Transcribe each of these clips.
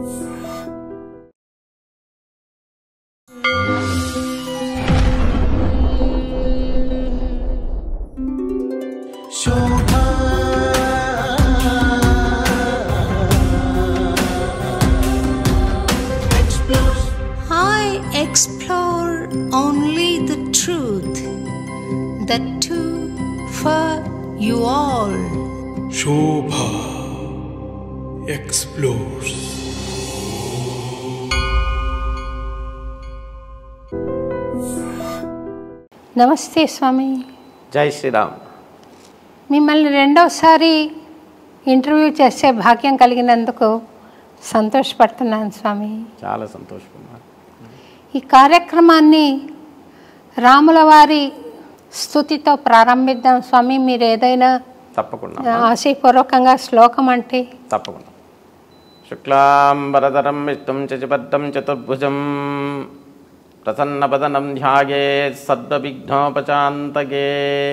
Shobha explores I explore only the truth, the two for you all. Shobha explores నమస్తే స్వామి జై శ్రీరామ్ మిమ్మల్ని రెండోసారి ఇంటర్వ్యూ చేసే భాగ్యం కలిగినందుకు సంతోషపడుతున్నాను స్వామి చాలా సంతోషం ఈ కార్యక్రమాన్ని రాముల వారి స్థుతితో ప్రారంభిద్దాం స్వామి మీరు ఏదైనా తప్పకుండా ఆశయపూర్వకంగా శ్లోకం అంటే తప్పకుండా శుక్లాంబరధరం విష్ణుం చతుపద్దం చతుర్భుజం ప్రసన్నపదనం ధ్యాయే సర్వవిఘ్నోపచాంతగే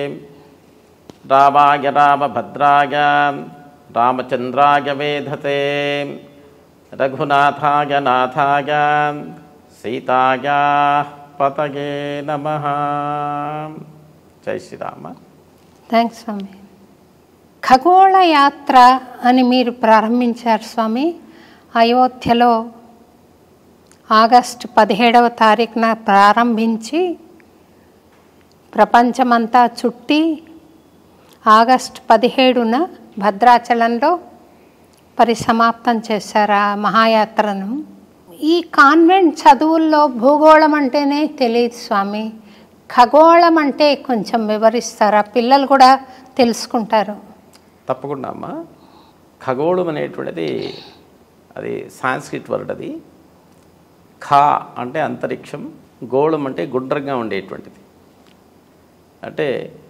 రామాయ రామభద్రాయ రామచంద్రాయ వేధతే రఘునాథాయ నాథాయ సీతాయ పతగే నమ జై శ్రీరామ థ్యాంక్స్ స్వామి ఖగోళ యాత్ర అని మీరు ప్రారంభించారు స్వామి అయోధ్యలో ఆగస్టు పదిహేడవ తారీఖున ప్రారంభించి ప్రపంచమంతా చుట్టి ఆగస్టు పదిహేడున భద్రాచలంలో పరిసమాప్తం చేశారు ఆ మహాయాత్రను ఈ కాన్వెంట్ చదువుల్లో భూగోళం అంటేనే తెలియదు స్వామి ఖగోళం అంటే కొంచెం వివరిస్తారా పిల్లలు కూడా తెలుసుకుంటారు తప్పకుండా అమ్మ ఖగోళం అనేటువంటిది అది సాంస్క్రిట్ వర్డ్ అది ఖా అంటే అంతరిక్షం గోళం అంటే గుండ్రంగా ఉండేటువంటిది అంటే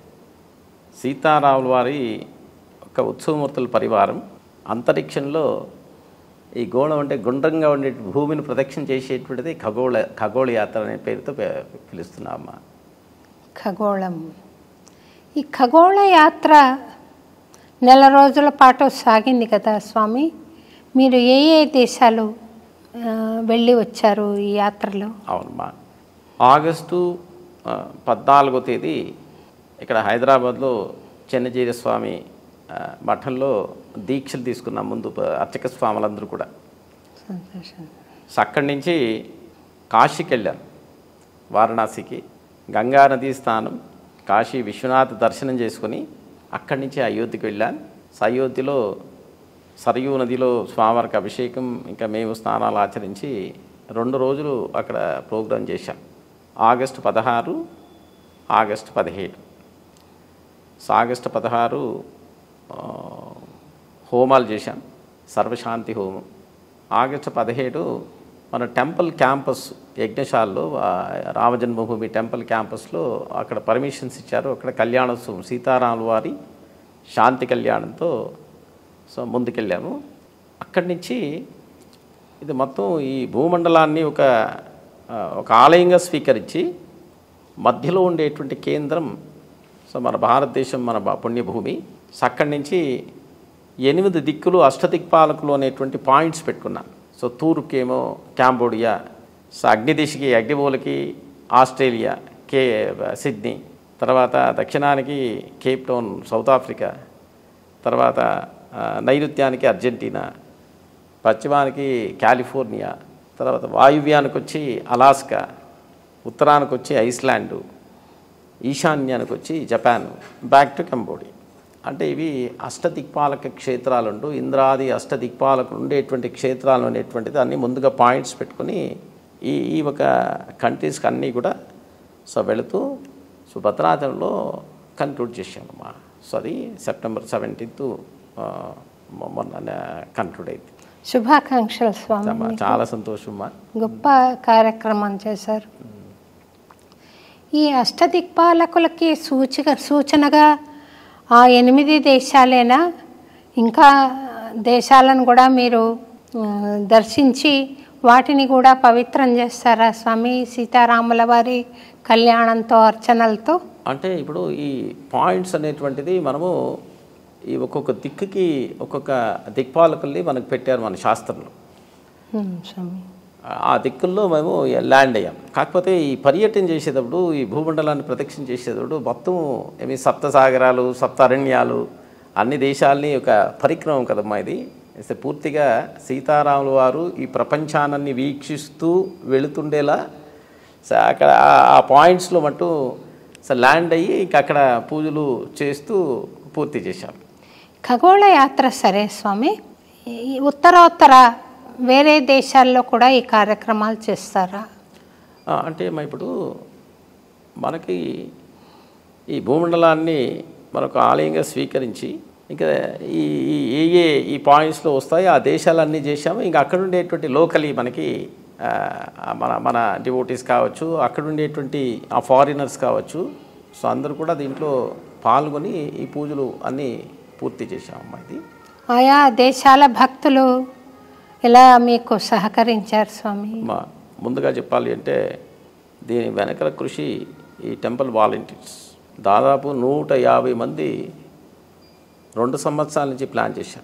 సీతారాముల వారి ఒక ఉత్సవమూర్తుల పరివారం అంతరిక్షంలో ఈ గోళం అంటే గుండ్రంగా ఉండే భూమిని ప్రదక్షిణ చేసేటువంటిది ఖగోళ ఖగోళ యాత్ర అనే పేరుతో పి- పిలుస్తున్నాం అమ్మ ఖగోళం ఈ ఖగోళ యాత్ర నెల రోజుల పాటు సాగింది కదా స్వామి మీరు ఏ ఏ దేశాలు ఆ, వెళ్ళి వచ్చారు ఈ యాత్రలో అవునమ్మా ఆగస్టు ఆ, పద్నాలుగో తేదీ ఇక్కడ హైదరాబాద్లో చెన్నజీర స్వామి ఆ, మఠంలో దీక్షలు తీసుకున్నాం ముందు ప- అర్చక స్వాములందరూ కూడా సంతోషం సో అక్కడి నుంచి కాశీకి వెళ్ళాను వారణాసికి గంగా నదీ స్నానం కాశీ విశ్వనాథ్ దర్శనం చేసుకుని అక్కడి నుంచి అయోధ్యకి వెళ్ళాను సో అయోధ్యలో సరయూ నదిలో స్వామివారికి అభిషేకం ఇంకా మేము స్నానాలు ఆచరించి రెండు రోజులు అక్కడ ప్రోగ్రాం చేశాం ఆగస్టు పదహారు ఆగస్టు పదిహేడు సో ఆగస్టు పదహారు ఆ, హోమాలు చేశాం సర్వశాంతి హోమం ఆగస్టు పదిహేడు మన టెంపుల్ క్యాంపస్ యజ్ఞశాలలో ఆ, రామజన్మభూమి టెంపుల్ క్యాంపస్లో అక్కడ పర్మిషన్స్ ఇచ్చారు అక్కడ కళ్యాణోత్సవం సీతారాముల వారి శాంతి కళ్యాణంతో సో ముందుకెళ్ళాము అక్కడి నుంచి ఇది మొత్తం ఈ భూమండలాన్ని ఒక ఆ, ఒక ఆలయంగా స్వీకరించి మధ్యలో ఉండేటువంటి కేంద్రం సో మన భారతదేశం మన బ- పుణ్యభూమి సో అక్కడి నుంచి ఎనిమిది దిక్కులు అష్టదిక్పాలకులు అనేటువంటి పాయింట్స్ పెట్టుకున్నాం సో తూర్పుకేమో కాంబోడియా సో అగ్నిదిశకి అగ్నిమూలకి ఆస్ట్రేలియా కే సిడ్నీ తర్వాత దక్షిణానికి కేప్ టౌన్ సౌత్ ఆఫ్రికా తర్వాత ఆ, నైరుత్యానికి అర్జెంటీనా పశ్చిమానికి కాలిఫోర్నియా తర్వాత వాయువ్యానికి వచ్చి అలాస్కా ఉత్తరానికి వచ్చి ఐస్లాండు ఈశాన్యానికి వచ్చి జపాన్ బ్యాక్ టు కంబోడియా అంటే ఇవి అష్టదిక్పాలక క్షేత్రాలుండు ఇంద్రాది అష్టదిక్పాలకులు ఉండేటువంటి క్షేత్రాలు అనేటువంటిది అన్నీ ముందుగా పాయింట్స్ పెట్టుకుని ఈ ఈ ఒక కంట్రీస్కి అన్నీ కూడా సో వెళుతూ సో భద్రాచలంలో కన్క్లూడ్ చేశామమ్మా సో అది సెప్టెంబర్ సెవెంటీన్త్ మొన్న కన్క్లూడ్ అయింది శుభాకాంక్షలు స్వామి చాలా- మీకు. చాలా సంతోషమ్మా గొప్ప కార్యక్రమం చేశారు ఈ అష్టదిక్పాలకులకి సూచిక సూచనగా ఆ ఎనిమిది దేశాలేనా ఇంకా దేశాలను కూడా మీరు ఆ, దర్శించి వాటిని కూడా పవిత్రం చేస్తారా స్వామి సీతారాముల వారి కళ్యాణంతో అర్చనలతో అంటే ఇప్పుడు ఈ పాయింట్స్ అనేటువంటిది మనము ఈ ఒక్కొక్క దిక్కుకి ఒక్కొక్క దిక్పాలకుల్ని మనకు పెట్టారు మన శాస్త్రంలో ఉమ్, స్వామి ఆ దిక్కుల్లో మేము ల్యాండ్ అయ్యాం కాకపోతే ఈ పర్యటన చేసేటప్పుడు ఈ భూమండలాన్ని ప్రదక్షిణ చేసేటప్పుడు మొత్తం ఏమి సప్త సాగరాలు సప్త అరణ్యాలు అన్ని దేశాలని ఒక పరిక్రమం కదమ్మా ఇది అయితే పూర్తిగా సీతారాముల వారు ఈ ప్రపంచాన్ని వీక్షిస్తూ వెళుతుండేలా సో అక్కడ ఆ- ఆ పాయింట్స్లో మటు సో ల్యాండ్ అయ్యి ఇంక అక్కడ పూజలు చేస్తూ పూర్తి చేశాం ఖగోళ యాత్ర సరే స్వామి ఈ ఉత్తరోత్తర వేరే దేశాల్లో కూడా ఈ కార్యక్రమాలు చేస్తారా ఆ, అంటే మా ఇప్పుడు మనకి ఈ భూమండలాన్ని మనకు ఆలయంగా స్వీకరించి ఇంకా ఈ ఈ- ఏ ఏ ఈ పాయింట్స్లో వస్తాయో ఆ దేశాలన్నీ చేశాము ఇంకా అక్కడ ఉండేటువంటి లోకలీ మనకి ఆ, మన మన డివోటీస్ కావచ్చు అక్కడ ఉండేటువంటి ఆ ఫారినర్స్ కావచ్చు సో అందరూ కూడా దీంట్లో పాల్గొని ఈ పూజలు అన్నీ పూర్తి చేశామమ్మా ఇది ఆయా దేశాల భక్తులు ఎలా మీకు సహకరించారు స్వామి మా ముందుగా చెప్పాలి అంటే దీని వెనకల కృషి ఈ టెంపుల్ వాలంటీర్స్ దాదాపు నూట యాభై మంది రెండు సంవత్సరాల నుంచి ప్లాన్ చేశారు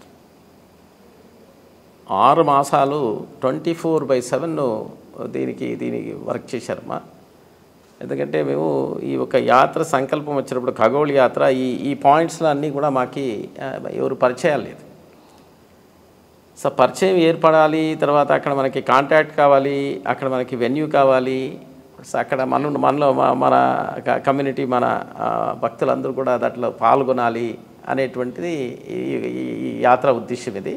ఆరు మాసాలు ట్వంటీ ఫోర్ బై సెవెన్ దీనికి దీనికి వర్క్ చేశారమ్మా ఎందుకంటే మేము ఈ ఒక యాత్ర సంకల్పం వచ్చినప్పుడు ఖగోళ యాత్ర ఈ ఈ పాయింట్స్లో అన్నీ కూడా మాకి ఆ, ఎవరు పరిచయాలు లేదు సో పరిచయం ఏర్పడాలి తర్వాత అక్కడ మనకి కాంటాక్ట్ కావాలి అక్కడ మనకి వెన్యూ కావాలి సో అక్కడ మన మనలో మ- మన క- కమ్యూనిటీ మన ఆ, భక్తులందరూ కూడా దాంట్లో పాల్గొనాలి అనేటువంటిది ఈ ఈ- ఈ యాత్ర ఉద్దేశం ఇది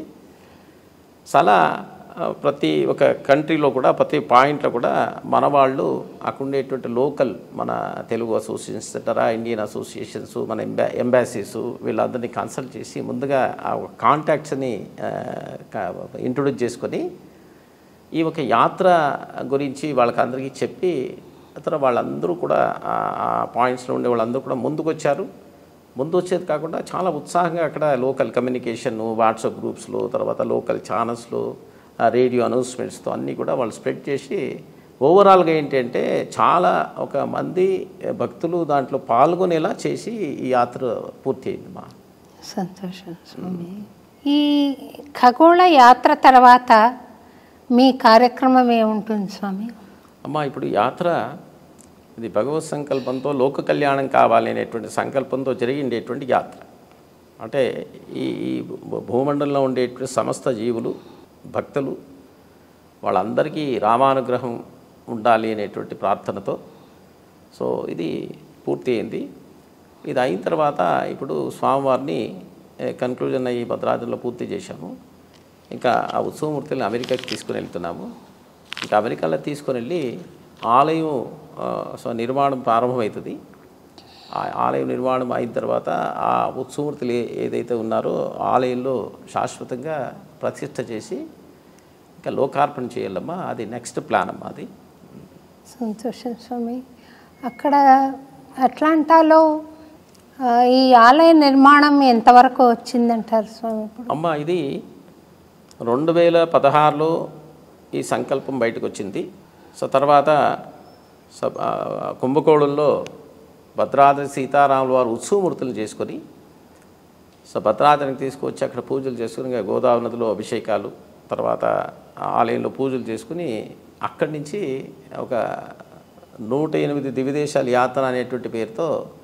సో అలా ఆ, ప్రతి ఒక కంట్రీలో కూడా ప్రతి పాయింట్లో కూడా మన వాళ్ళు అక్కడ ఉండేటువంటి లోకల్ మన తెలుగు అసోసియేషన్స్ అంటారా ఇండియన్ అసోసియేషన్స్ మన ఎంబా ఎంబాసీస్ వీళ్ళందరినీ కన్సల్ట్ చేసి ముందుగా ఆ కాంటాక్ట్స్ని ఇంట్రొడ్యూస్ చేసుకొని ఈ ఒక యాత్ర గురించి వాళ్ళకి అందరికీ చెప్పి తర్వాత వాళ్ళందరూ కూడా ఆ- ఆ పాయింట్స్లో ఉండే వాళ్ళందరూ కూడా ముందుకు వచ్చారు ముందు వచ్చేది కాకుండా చాలా ఉత్సాహంగా అక్కడ లోకల్ కమ్యూనికేషన్ వాట్సాప్ గ్రూప్స్లో తర్వాత లోకల్ ఛానల్స్లో రేడియో అనౌన్స్మెంట్స్తో అన్నీ కూడా వాళ్ళు స్ప్రెడ్ చేసి ఓవరాల్గా ఏంటంటే చాలా ఒక మంది భక్తులు దాంట్లో పాల్గొనేలా చేసి ఈ యాత్ర పూర్తి అయింది మా సంతోషం స్వామి ఈ ఖగోళ యాత్ర తర్వాత మీ కార్యక్రమం ఏముంటుంది స్వామి అమ్మ ఇప్పుడు యాత్ర ఇది భగవత్ సంకల్పంతో లోక కళ్యాణం కావాలి అనేటువంటి సంకల్పంతో జరిగిండేటువంటి యాత్ర అంటే ఈ ఈ భూ- భూమండలంలో ఉండేటువంటి సమస్త జీవులు భక్తులు వాళ్ళందరికీ రామానుగ్రహం ఉండాలి అనేటువంటి ప్రార్థనతో సో ఇది పూర్తి అయింది ఇది అయిన తర్వాత ఇప్పుడు స్వామివారిని కన్క్లూజన్ అయ్యి భద్రాద్రిలో పూర్తి చేశాము ఇంకా ఆ ఉత్సవమూర్తులను అమెరికాకి తీసుకుని వెళ్తున్నాము ఇంకా అమెరికాలో తీసుకొని వెళ్ళి ఆలయం ఆ, సో నిర్మాణం ప్రారంభమవుతుంది ఆ ఆలయం నిర్మాణం అయిన తర్వాత ఆ ఉత్సవమూర్తులు ఏ- ఏదైతే ఉన్నారో ఆలయంలో శాశ్వతంగా ప్రతిష్ఠ చేసి ఇంకా లోకార్పణ చేయాలమ్మా అది నెక్స్ట్ ప్లాన్ అమ్మా అది సంతోషం స్వామి అక్కడ అట్లాంటాలో ఆ, ఈ ఆలయ నిర్మాణం ఎంతవరకు వచ్చిందంటారు స్వామి ఇప్పుడు అమ్మ ఇది రెండు వేల పదహారులో ఈ సంకల్పం బయటకు వచ్చింది సో తర్వాత స- ఆ, కుంభకోణంలో భద్రాద్రి సీతారాముల వారు ఉత్సవమూర్తులు చేసుకొని సో భద్రాద్రికి తీసుకొచ్చి అక్కడ పూజలు చేసుకుని ఇంకా గోదావరి నదిలో అభిషేకాలు తర్వాత ఆ ఆలయంలో పూజలు చేసుకుని అక్కడి నుంచి ఒక నూట ఎనిమిది దివిదేశాల యాత్ర అనేటువంటి పేరుతో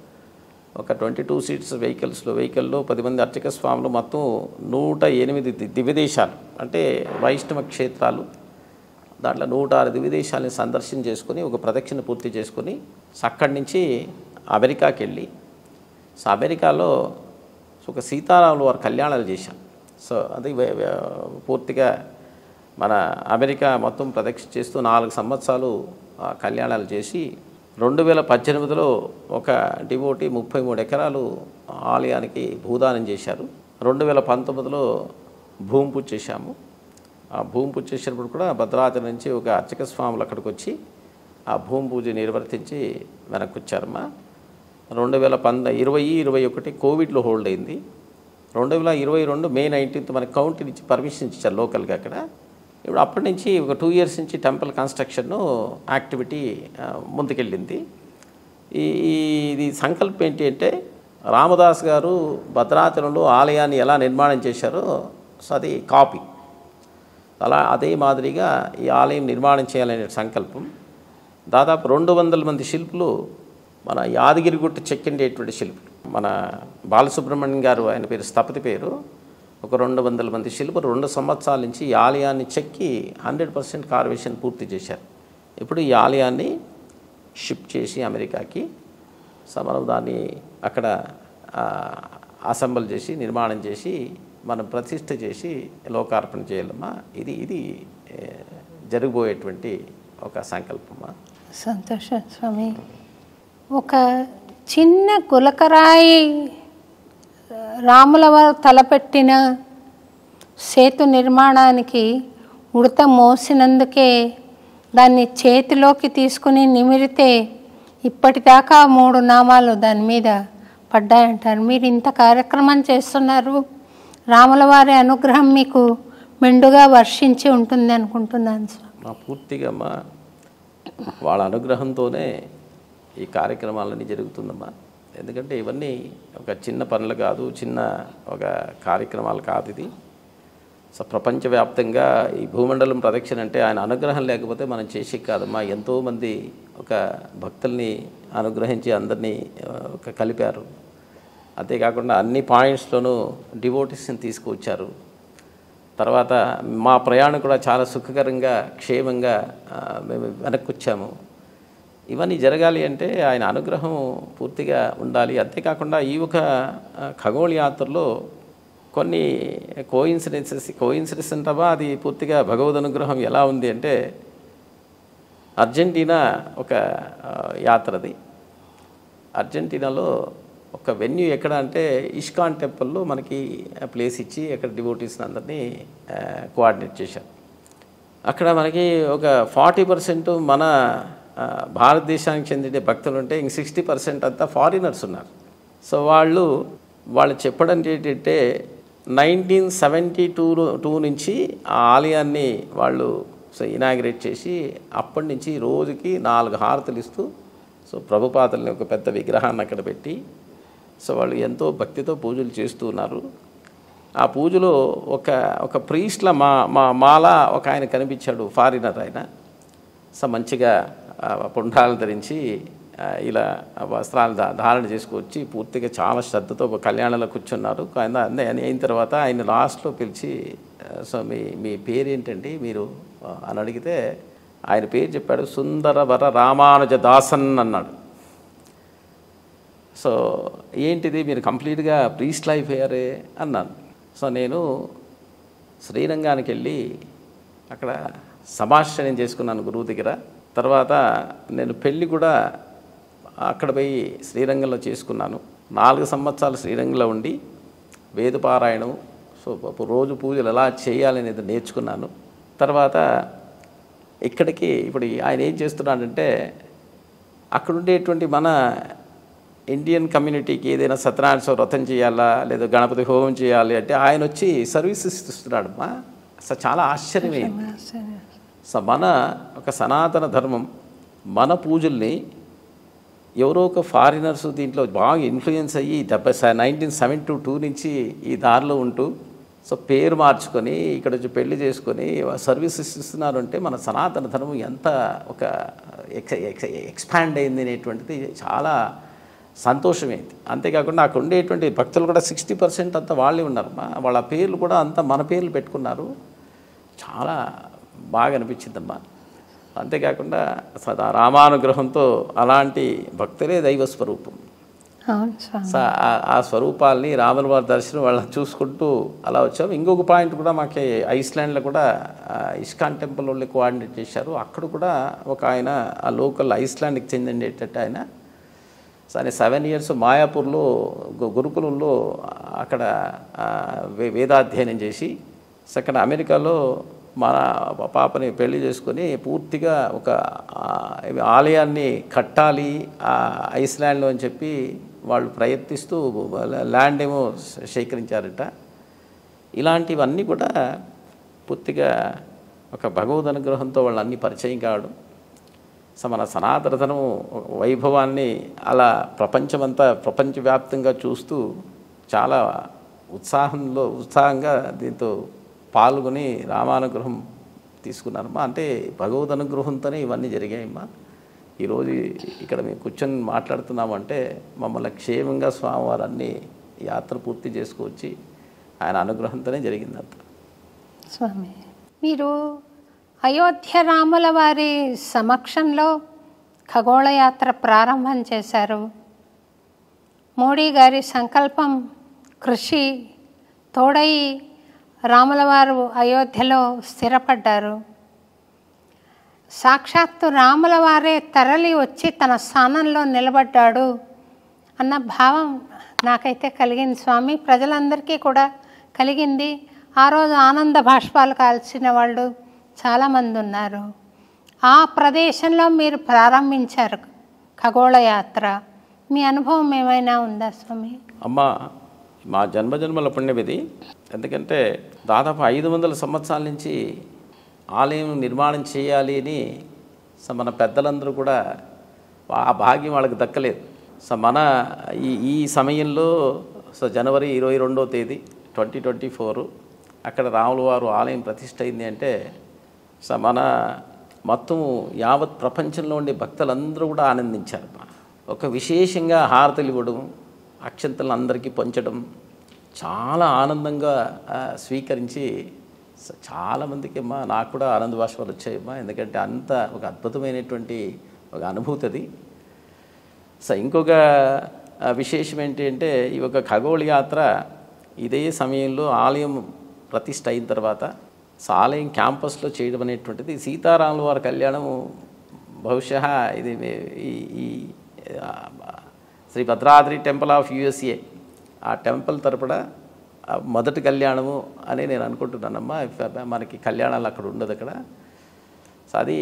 ఒక ట్వంటీ టూ సీట్స్ వెహికల్స్లో వెహికల్లో పది మంది అర్చక స్వాములు మొత్తం నూట ఎనిమిది ది- దివ్యదేశాలు అంటే వైష్ణవ క్షేత్రాలు దాంట్లో నూట ఆరు దివ్యదేశాలని సందర్శన చేసుకొని ఒక ప్రదక్షిణ పూర్తి చేసుకొని సో అక్కడి నుంచి అమెరికాకి వెళ్ళి సో అమెరికాలో సో ఒక సీతారాముల వారి కళ్యాణాలు చేశాం సో అది వే- వే- పూర్తిగా మన అమెరికా మొత్తం ప్రదక్షిణ చేస్తూ నాలుగు సంవత్సరాలు ఆ కళ్యాణాలు చేసి రెండు వేల పద్దెనిమిదిలో ఒక డివోటి ముప్పై మూడు ఎకరాలు ఆలయానికి భూదానం చేశారు రెండు వేల పంతొమ్మిదిలో భూమి పూజ చేశాము ఆ భూమి పూజ చేసినప్పుడు కూడా భద్రాద్రి నుంచి ఒక అర్చక స్వాములు అక్కడికి వచ్చి ఆ భూమి పూజ నిర్వర్తించి వెనక్కి వచ్చారమ్మా రెండు వేల పంద ఇరవై ఇరవై ఒకటి కోవిడ్లో హోల్డ్ అయింది రెండు వేల ఇరవై రెండు మే నైన్టీన్త్ మనకి కౌంటీ నుంచి పర్మిషన్ ఇచ్చారు లోకల్గా అక్కడ ఇప్పుడు అప్పటి నుంచి ఒక టూ ఇయర్స్ నుంచి టెంపుల్ కన్స్ట్రక్షన్ యాక్టివిటీ ఆ, ముందుకెళ్ళింది ఈ ఈ- ఇది సంకల్పం ఏంటి అంటే రామదాస్ గారు భద్రాచలంలో ఆలయాన్ని ఎలా నిర్మాణం చేశారో సో అది కాపీ అలా అదే మాదిరిగా ఈ ఆలయం నిర్మాణం చేయాలనే సంకల్పం దాదాపు రెండు వందల మంది శిల్పులు మన యాదగిరిగుట్ట చెక్కిండేటువంటి శిల్పులు మన బాలసుబ్రహ్మణ్యం గారు ఆయన పేరు స్థపతి పేరు ఒక రెండు వందల మంది శిల్పులు రెండు సంవత్సరాల నుంచి ఈ ఆలయాన్ని చెక్కి హండ్రెడ్ పర్సెంట్ కార్వేషన్ పూర్తి చేశారు ఇప్పుడు ఈ ఆలయాన్ని షిఫ్ట్ చేసి అమెరికాకి సో మనం దాన్ని అక్కడ అసెంబల్ చేసి నిర్మాణం చేసి మనం ప్రతిష్ఠ చేసి లోకార్పణ చేయాలమ్మా ఇది ఇది ఏ, జరగబోయేటువంటి ఒక సంకల్పమా సంతోషం స్వామి ఒక చిన్న గులకరాయి రాముల వారు తలపెట్టిన సేతు నిర్మాణానికి ఉడత మోసినందుకే దాన్ని చేతిలోకి తీసుకుని నిమిరితే ఇప్పటిదాకా మూడు నామాలు దాని మీద పడ్డాయంటారు మీరు ఇంత కార్యక్రమం చేస్తున్నారు రాముల వారి అనుగ్రహం మీకు మెండుగా వర్షించి ఉంటుంది అనుకుంటున్నాను స్వామి మా పూర్తిగా మా వాళ్ళ అనుగ్రహంతోనే ఈ కార్యక్రమాలన్నీ జరుగుతుందమ్మా ఎందుకంటే ఇవన్నీ ఒక చిన్న పనులు కాదు చిన్న ఒక కార్యక్రమాలు కాదు ఇది సో ప్రపంచవ్యాప్తంగా ఈ భూమండలం ప్రదక్షిణ అంటే ఆయన అనుగ్రహం లేకపోతే మనం చేసి కాదమ్మా ఎంతోమంది ఒక భక్తుల్ని అనుగ్రహించి అందరినీ ఆ, ఒక కలిపారు అంతేకాకుండా అన్ని పాయింట్స్లోనూ డివోటీస్ని తీసుకువచ్చారు తర్వాత మా ప్రయాణం కూడా చాలా సుఖకరంగా క్షేమంగా ఆ, మేము వెనక్కి వచ్చాము ఇవన్నీ జరగాలి అంటే ఆయన అనుగ్రహం పూర్తిగా ఉండాలి అంతేకాకుండా ఈ ఒక ఆ, ఖగోళ యాత్రలో కొన్ని కోయిన్సిడెన్సెస్ కోయిన్సిడెన్స్ అంటావా అది పూర్తిగా భగవద్ అనుగ్రహం ఎలా ఉంది అంటే అర్జెంటీనా ఒక ఆ, యాత్రది అర్జెంటీనాలో ఒక వెన్యూ ఎక్కడ అంటే ఇష్కాన్ టెంపుల్లో మనకి ప్లేస్ ఇచ్చి అక్కడ డివోటీస్ని అందరినీ కోఆర్డినేట్ చేశారు అక్కడ మనకి ఒక ఫార్టీ పర్సెంట్ మన ఆ, భారతదేశానికి చెందిన భక్తులు ఉంటే ఇంక సిక్స్టీ పర్సెంట్ అంతా ఫారినర్స్ ఉన్నారు సో వాళ్ళు వాళ్ళు చెప్పడం ఏంటంటే నైన్టీన్ సెవెంటీ టూ టూ నుంచి ఆ ఆలయాన్ని వాళ్ళు సో ఇనాగ్రేట్ చేసి అప్పటి నుంచి రోజుకి నాలుగు హారతులు ఇస్తూ సో ప్రభుపాతల్ని ఒక పెద్ద విగ్రహాన్ని అక్కడ పెట్టి సో వాళ్ళు ఎంతో భక్తితో పూజలు చేస్తూ ఉన్నారు ఆ పూజలో ఒక ఒక ప్రీస్ట్ల మా మా మాల ఒక ఆయన కనిపించాడు ఫారినర్ ఆయన సో మంచిగా ఆ, పుండాలు ధరించి ఆ, ఇలా ఆ వస్త్రాలు ధా- ధారణ చేసుకొచ్చి పూర్తిగా చాలా శ్రద్ధతో ఒక కళ్యాణంలో కూర్చున్నారు ఆయన అన్నీ అన్నీ అయిన తర్వాత ఆయన లాస్ట్లో పిలిచి ఆ, సో మీ మీ పేరేంటండి మీరు ఆ, అని అడిగితే ఆయన పేరు చెప్పాడు సుందరవర రామానుజ దాసన్ అన్నాడు సో ఏంటిది మీరు కంప్లీట్గా ప్రీస్ట్ లైఫ్ అయ్యారే అన్నాను సో నేను శ్రీరంగానికి వెళ్ళి అక్కడ సమాశ్రయం చేసుకున్నాను గురువు దగ్గర తర్వాత నేను పెళ్ళి కూడా అక్కడ పోయి శ్రీరంగంలో చేసుకున్నాను నాలుగు సంవత్సరాలు శ్రీరంగంలో ఉండి వేదపారాయణం సో పాపం రోజు పూజలు ఎలా చేయాలనేది నేర్చుకున్నాను తర్వాత ఇక్కడికి ఇప్పుడు ఆయన ఏం చేస్తున్నాడంటే అక్కడ ఉండేటువంటి మన ఇండియన్ కమ్యూనిటీకి ఏదైనా సత్యనారాయణ స్వామి వ్రతం చేయాలా లేదా గణపతి హోమం చేయాలి అంటే ఆయన వచ్చి సర్వీసెస్ ఇస్తున్నాడు మా అసలు చాలా ఆశ్చర్యమైంది సో మన ఒక సనాతన ధర్మం మన పూజల్ని ఎవరో ఒక ఫారినర్స్ దీంట్లో బాగా ఇన్ఫ్లుయెన్స్ అయ్యి డెబ్బై నైన్టీన్ సెవెంటీ టూ నుంచి ఈ దారిలో ఉంటూ సో పేరు మార్చుకొని ఇక్కడ వచ్చి పెళ్లి చేసుకొని సర్వీసెస్ ఇస్తున్నారు అంటే మన సనాతన ధర్మం ఎంత ఒక ఎక్స్ ఎక్స్ ఎక్స్పాండ్ అయింది అనేటువంటిది చాలా సంతోషమైంది అంతేకాకుండా అక్కడ ఉండేటువంటి భక్తులు కూడా సిక్స్టీ పర్సెంట్ అంతా వాళ్ళే ఉన్నారు మా వాళ్ళ పేర్లు కూడా అంతా మన పేర్లు పెట్టుకున్నారు చాలా బాగా అనిపించిందమ్మా అంతేకాకుండా సదా రామానుగ్రహంతో అలాంటి భక్తులే దైవ స్వరూపం అవును స్వామి సో ఆ- ఆ స్వరూపాల్ని రాముల వారి దర్శనం వాళ్ళని చూసుకుంటూ అలా వచ్చాం ఇంకొక పాయింట్ కూడా మాకు ఐస్లాండ్లో కూడా ఆ, ఇస్కాన్ టెంపుల్ వాళ్ళు కోఆర్డినేట్ చేశారు అక్కడ కూడా ఒక ఆయన ఆ లోకల్ ఐస్లాండ్కి చెందిండేటట్టు ఆయన సో ఆయన సెవెన్ ఇయర్స్ మాయాపూర్లో గు- గురుకులంలో అక్కడ ఆ, వే- వేదాధ్యయనం చేసి సెకండ్ అమెరికాలో మన పాపని పెళ్లి చేసుకొని పూర్తిగా ఒక ఆ, ఏమి ఆలయాన్ని కట్టాలి ఆ ఐస్లాండ్లో అని చెప్పి వాళ్ళు ప్రయత్నిస్తూ ల్యాండ్ ఏమో సేకరించారట ఇలాంటివన్నీ కూడా పూర్తిగా ఒక భగవద్ అనుగ్రహంతో వాళ్ళు అన్ని పరిచయం కావడం సో మన సనాతన ధర్మం వైభవాన్ని అలా ప్రపంచమంతా ప్రపంచవ్యాప్తంగా చూస్తూ చాలా ఉత్సాహంలో ఉత్సాహంగా దీంతో పాల్గొని రామానుగ్రహం తీసుకున్నారమ్మా అంటే భగవద్ అనుగ్రహంతోనే ఇవన్నీ జరిగాయమ్మా ఈరోజు ఇక్కడ మేము కూర్చొని మాట్లాడుతున్నామంటే మమ్మల్ని క్షేమంగా స్వామివారు అన్ని యాత్ర పూర్తి చేసుకొచ్చి ఆయన అనుగ్రహంతోనే జరిగిందంత స్వామి మీరు అయోధ్య రాముల వారి సమక్షంలో ఖగోళ యాత్ర ప్రారంభం చేశారు మోడీ గారి సంకల్పం కృషి తోడై రాముల వారు అయోధ్యలో స్థిరపడ్డారు సాక్షాత్తు రాముల వారే తరలి వచ్చి తన స్థానంలో నిలబడ్డాడు అన్న భావం నాకైతే కలిగింది స్వామి ప్రజలందరికీ కూడా కలిగింది ఆ రోజు ఆనంద భాష్పాలు కాల్చిన వాళ్ళు చాలామంది ఉన్నారు ఆ ప్రదేశంలో మీరు ప్రారంభించారు ఖగోళ యాత్ర మీ అనుభవం ఏమైనా ఉందా స్వామి అమ్మ మా జన్మజన్మల పుణ్యం ఇది ఎందుకంటే దాదాపు ఐదు వందల సంవత్సరాల నుంచి ఆలయం నిర్మాణం చేయాలి అని సో మన పెద్దలందరూ కూడా ఆ భాగ్యం వాళ్ళకి దక్కలేదు సో మన ఈ ఈ సమయంలో సో జనవరి ఇరవై రెండో తేదీ ట్వంటీ ట్వంటీ ఫోరు అక్కడ రాముల వారు ఆలయం ప్రతిష్ఠ అయింది అంటే సో మన మొత్తం యావత్ ప్రపంచంలో ఉండే భక్తులందరూ కూడా ఆనందించారు ఒక విశేషంగా హారతలు ఇవ్వడం అక్షంతలను అందరికీ పంచడం చాలా ఆనందంగా ఆ, స్వీకరించి స- చాలామందికి అమ్మా నాకు కూడా ఆనంద భాషలు వచ్చాయమ్మా ఎందుకంటే అంత ఒక అద్భుతమైనటువంటి ఒక అనుభూతి అది సో ఇంకొక ఆ, విశేషం ఏంటి అంటే ఈ ఒక ఖగోళ యాత్ర ఇదే సమయంలో ఆలయం ప్రతిష్ఠ అయిన తర్వాత సో ఆలయం క్యాంపస్లో చేయడం అనేటువంటిది సీతారాముల వారి కళ్యాణం బహుశా ఇది మే- ఈ ఈ ఆ, Shri Bhadradri temple of USA ఆ టెంపుల్ తరపున ఆ మొదటి కళ్యాణము అని నేను అనుకుంటున్నానమ్మా ఇఫ్ మనకి కళ్యాణాలు అక్కడ ఉండదు అక్కడ సో అది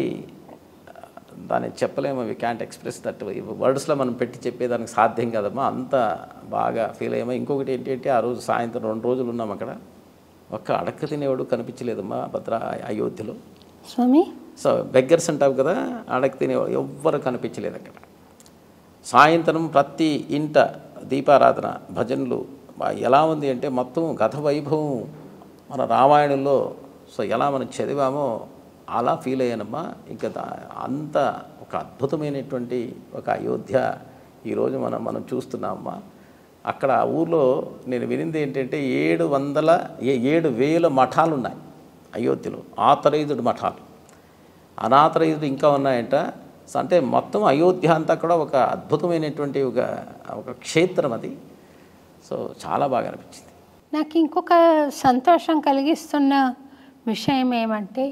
దాన్ని చెప్పలేము వి క్యాంట్ ఎక్స్ప్రెస్ దట్ వర్డ్స్లో మనం పెట్టి చెప్పేదానికి సాధ్యం కదమ్మా అంత బాగా ఫీల్ అయ్యామా ఇంకొకటి ఏంటంటే ఆ రోజు సాయంత్రం రెండు రోజులు ఉన్నాం అక్కడ ఒక్క అడక్క తినేవాడు కనిపించలేదమ్మా భద్ర అయోధ్యలో స్వామి సో బెగ్గర్స్ అంటావు కదా అడక్క తినేవాడు ఎవ్వరు కనిపించలేదు అక్కడ సాయంత్రం ప్రతి ఇంట దీపారాధన భజనలు బా- ఎలా ఉంది అంటే మొత్తం గత వైభవం మన రామాయణంలో సో ఎలా మనం చదివామో అలా ఫీల్ అయ్యానమ్మా ఇంకా దా- అంత ఒక అద్భుతమైనటువంటి ఒక అయోధ్య ఈరోజు మనం మనం చూస్తున్నామమ్మా అక్కడ ఆ ఊర్లో నేను వినింది ఏంటంటే ఏడు వందల ఏ- ఏడు వేల మఠాలు ఉన్నాయి అయోధ్యలో ఆథరైజ్డ్ మఠాలు అనాథరైజ్డ్ ఇంకా ఉన్నాయంట సో అంటే మొత్తం అయోధ్య అంతా కూడా ఒక అద్భుతమైనటువంటి ఒక ఒక క్షేత్రం అది సో చాలా బాగా అనిపించింది నాకు ఇంకొక సంతోషం కలిగిస్తున్న విషయం ఏమంటే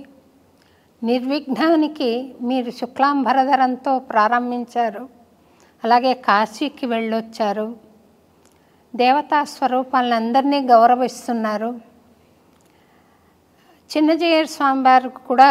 నిర్విఘ్నానికి మీరు శుక్లాంబరధరంతో ప్రారంభించారు అలాగే కాశీకి వెళ్ళొచ్చారు దేవతా స్వరూపాలందరినీ గౌరవిస్తున్నారు చిన్నజీయర్ స్వామివారికి కూడా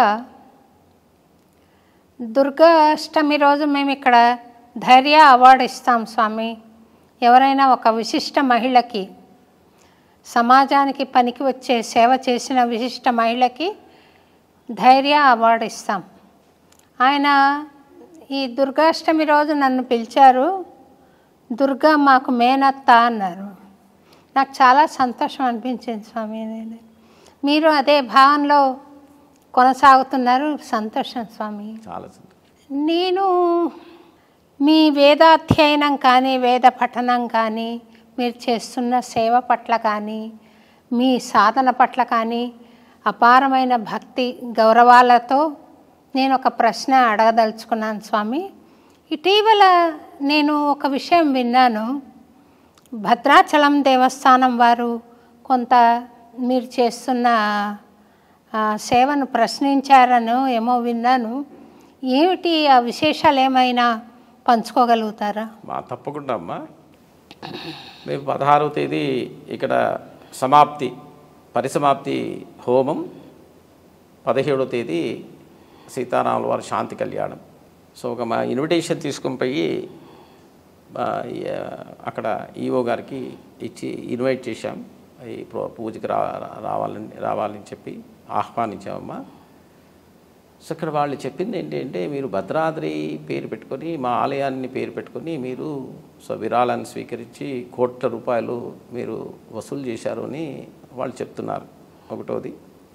దుర్గా అష్టమి రోజు మేము ఇక్కడ ధైర్య అవార్డు ఇస్తాం స్వామి ఎవరైనా ఒక విశిష్ట మహిళకి సమాజానికి పనికి వచ్చే సేవ చేసిన విశిష్ట మహిళకి ధైర్య అవార్డు ఇస్తాం ఆయన ఈ దుర్గాష్టమి రోజు నన్ను పిలిచారు దుర్గా మాకు మేనత్త అన్నారు నాకు చాలా సంతోషం అనిపించింది స్వామి నేను మీరు అదే భావనలో కొనసాగుతున్నారు సంతోషం స్వామి చాలా సంతోషం నేను మీ వేదాధ్యయనం కానీ వేద పఠనం కానీ మీరు చేస్తున్న సేవ పట్ల కానీ మీ సాధన పట్ల కానీ అపారమైన భక్తి గౌరవాలతో నేను ఒక ప్రశ్న అడగదలుచుకున్నాను స్వామి ఇటీవల నేను ఒక విషయం విన్నాను భద్రాచలం దేవస్థానం వారు కొంత మీరు చేస్తున్న ఆ, సేవను ప్రశ్నించారను ఏమో విన్నాను ఏమిటి ఆ విశేషాలు ఏమైనా పంచుకోగలుగుతారా మా తప్పకుండా అమ్మా మేము పదహారవ తేదీ ఇక్కడ సమాప్తి పరిసమాప్తి హోమం పదిహేడవ తేదీ సీతారాముల వారి శాంతి కళ్యాణం సో ఒక మా ఇన్విటేషన్ తీసుకొని పోయి ఆ, ఈ, ఆ, అక్కడ ఈఓ గారికి ఇచ్చి ఇన్వైట్ చేశాం ఈ ప్రో- పూజకి రా రావాలని రావాలని చెప్పి ఆహ్వానించామమ్మా సో ఇక్కడ వాళ్ళు చెప్పింది ఏంటి అంటే మీరు భద్రాద్రి పేరు పెట్టుకొని మా ఆలయాన్ని పేరు పెట్టుకొని మీరు సో విరాళాన్ని స్వీకరించి కోట్ల రూపాయలు మీరు వసూలు చేశారు అని వాళ్ళు చెప్తున్నారు ఒకటోది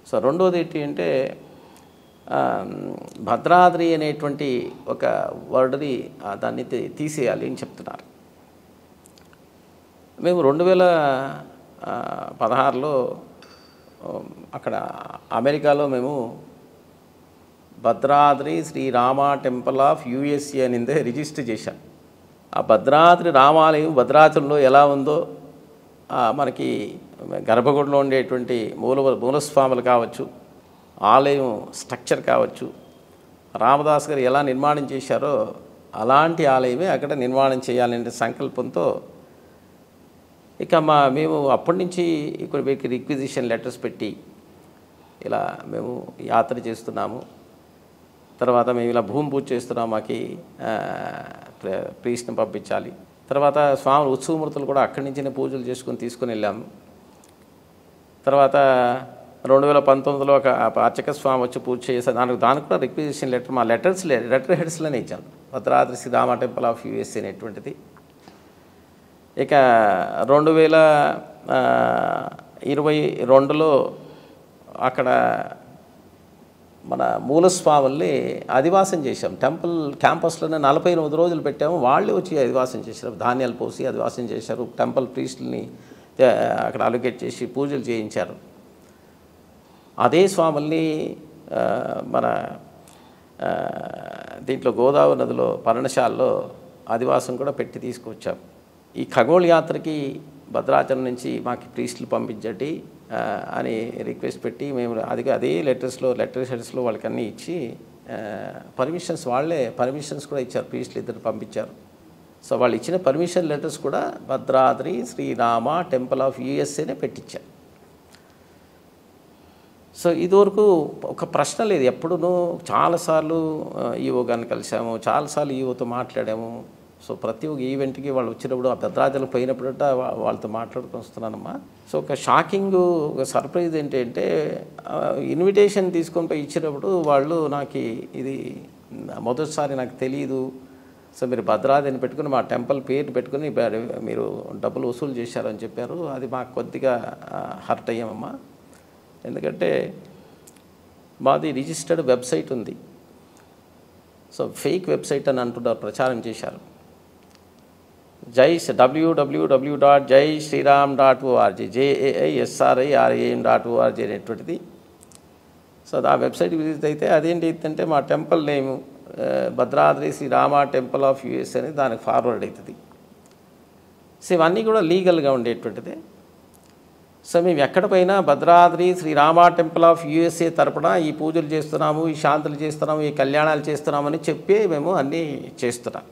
సో రెండోది ఏంటి అంటే ఆ, భద్రాద్రి అనేటువంటి ఒక వర్డ్ని ఆ, దాన్ని తీ- తీసేయాలి అని చెప్తున్నారు మేము రెండు వేల ఆ, పదహారులో ఆ, అక్కడ అమెరికాలో మేము Bhadradri Shri Rama temple of USA అనిందే రిజిస్టర్ చేశాం ఆ భద్రాద్రి రామాలయం భద్రాచలంలో ఎలా ఉందో ఆ, మనకి గర్భగుడిలో ఉండేటువంటి మూల మూలస్వాములు కావచ్చు ఆలయం స్ట్రక్చర్ కావచ్చు రామదాస్ గారు ఎలా నిర్మాణం చేశారో అలాంటి ఆలయమే అక్కడ నిర్మాణం చేయాలనే సంకల్పంతో ఇక మా మేము అప్పటి నుంచి ఇక్కడ మీకు రిక్విజిషన్ లెటర్స్ పెట్టి ఇలా మేము యాత్ర చేస్తున్నాము తర్వాత మేము ఇలా భూమి పూజ చేస్తున్నాం మాకు ప్రీస్ట్ని పంపించాలి తర్వాత స్వామి ఉత్సవమూర్తులు కూడా అక్కడి నుంచినే పూజలు చేసుకుని తీసుకుని వెళ్ళాము తర్వాత రెండు వేల పంతొమ్మిదిలో ఒక అర్చక స్వామి వచ్చి పూజ చేశారు దానికి దానికి కూడా రిక్విజిషన్ లెటర్ మా లెటర్స్ లెటర్ హెడ్స్లోనే ఇచ్చాను Bhadradri Srirama temple of USA అనేటువంటిది ఇక రెండు వేల ఆ, ఇరవై రెండులో అక్కడ మన మూలస్వాముల్ని అధివాసం చేశాం టెంపుల్ క్యాంపస్లోనే నలభై ఎనిమిది రోజులు పెట్టాము వాళ్ళే వచ్చి అధివాసం చేశారు ధాన్యాలు పోసి అధివాసం చేశారు టెంపుల్ ప్రీస్టుల్ని ఆ, అక్కడ అలొకేట్ చేసి పూజలు చేయించారు అదే స్వాముల్ని ఆ, మన ఆ, దీంట్లో గోదావరి నదిలో పర్ణశాలలో అధివాసం కూడా పెట్టి తీసుకొచ్చాం ఈ ఖగోళ యాత్రకి భద్రాచలం నుంచి మాకు ప్రీస్టులు పంపించండి ఆ, అని రిక్వెస్ట్ పెట్టి మేము అది అదే లెటర్స్లో లెటర్ హెడ్స్లో వాళ్ళకి అన్నీ ఇచ్చి పర్మిషన్స్ వాళ్ళే పర్మిషన్స్ కూడా ఇచ్చారు ప్రీస్టులు ఇద్దరు పంపించారు సో వాళ్ళు ఇచ్చిన పర్మిషన్ లెటర్స్ కూడా భద్రాద్రి శ్రీరామ టెంపుల్ ఆఫ్ యూఎస్ఏనే పెట్టించారు సో ఇదివరకు ఒక ప్రశ్న లేదు ఎప్పుడునూ చాలాసార్లు ఈవో గారిని కలిసాము చాలాసార్లు ఈవోతో మాట్లాడాము సో ప్రతి ఒక్క ఈవెంట్కి వాళ్ళు వచ్చినప్పుడు ఆ భద్రాచలం పోయినప్పుడట వా- వాళ్ళతో మాట్లాడుకొని వస్తున్నానమ్మా సో ఒక షాకింగ్ ఒక సర్ప్రైజ్ ఏంటంటే ఆ, ఇన్విటేషన్ తీసుకొని పోయి ఇచ్చినప్పుడు వాళ్ళు నాకు ఇది మొదటిసారి నాకు తెలియదు సో మీరు భద్రాద్రిని పెట్టుకుని మా టెంపుల్ పేరు పెట్టుకుని బ- మీరు డబ్బులు వసూలు చేశారని చెప్పారు అది మాకు కొద్దిగా హర్ట్ అయ్యామమ్మా ఎందుకంటే మాది రిజిస్టర్డ్ వెబ్సైట్ ఉంది సో ఫేక్ వెబ్సైట్ అని అంటున్నారు ప్రచారం చేశారు జై WWW dot Jai Sriram dot ORG J A I S R I R A M dot ORG అనేటువంటిది సో ఆ వెబ్సైట్ విజిట్ అయితే అదేంటి అంటే మా temple name Bhadradri Srirama temple of US అని దానికి ఫార్వర్డ్ అవుతుంది సో ఇవన్నీ కూడా లీగల్గా ఉండేటువంటిదే సో మేము ఎక్కడ పోయినా Bhadradri Srirama temple of USA తరపున ఈ పూజలు చేస్తున్నాము ఈ శాంతులు చేస్తున్నాము ఈ కళ్యాణాలు చేస్తున్నామని చెప్పి మేము అన్నీ చేస్తున్నాం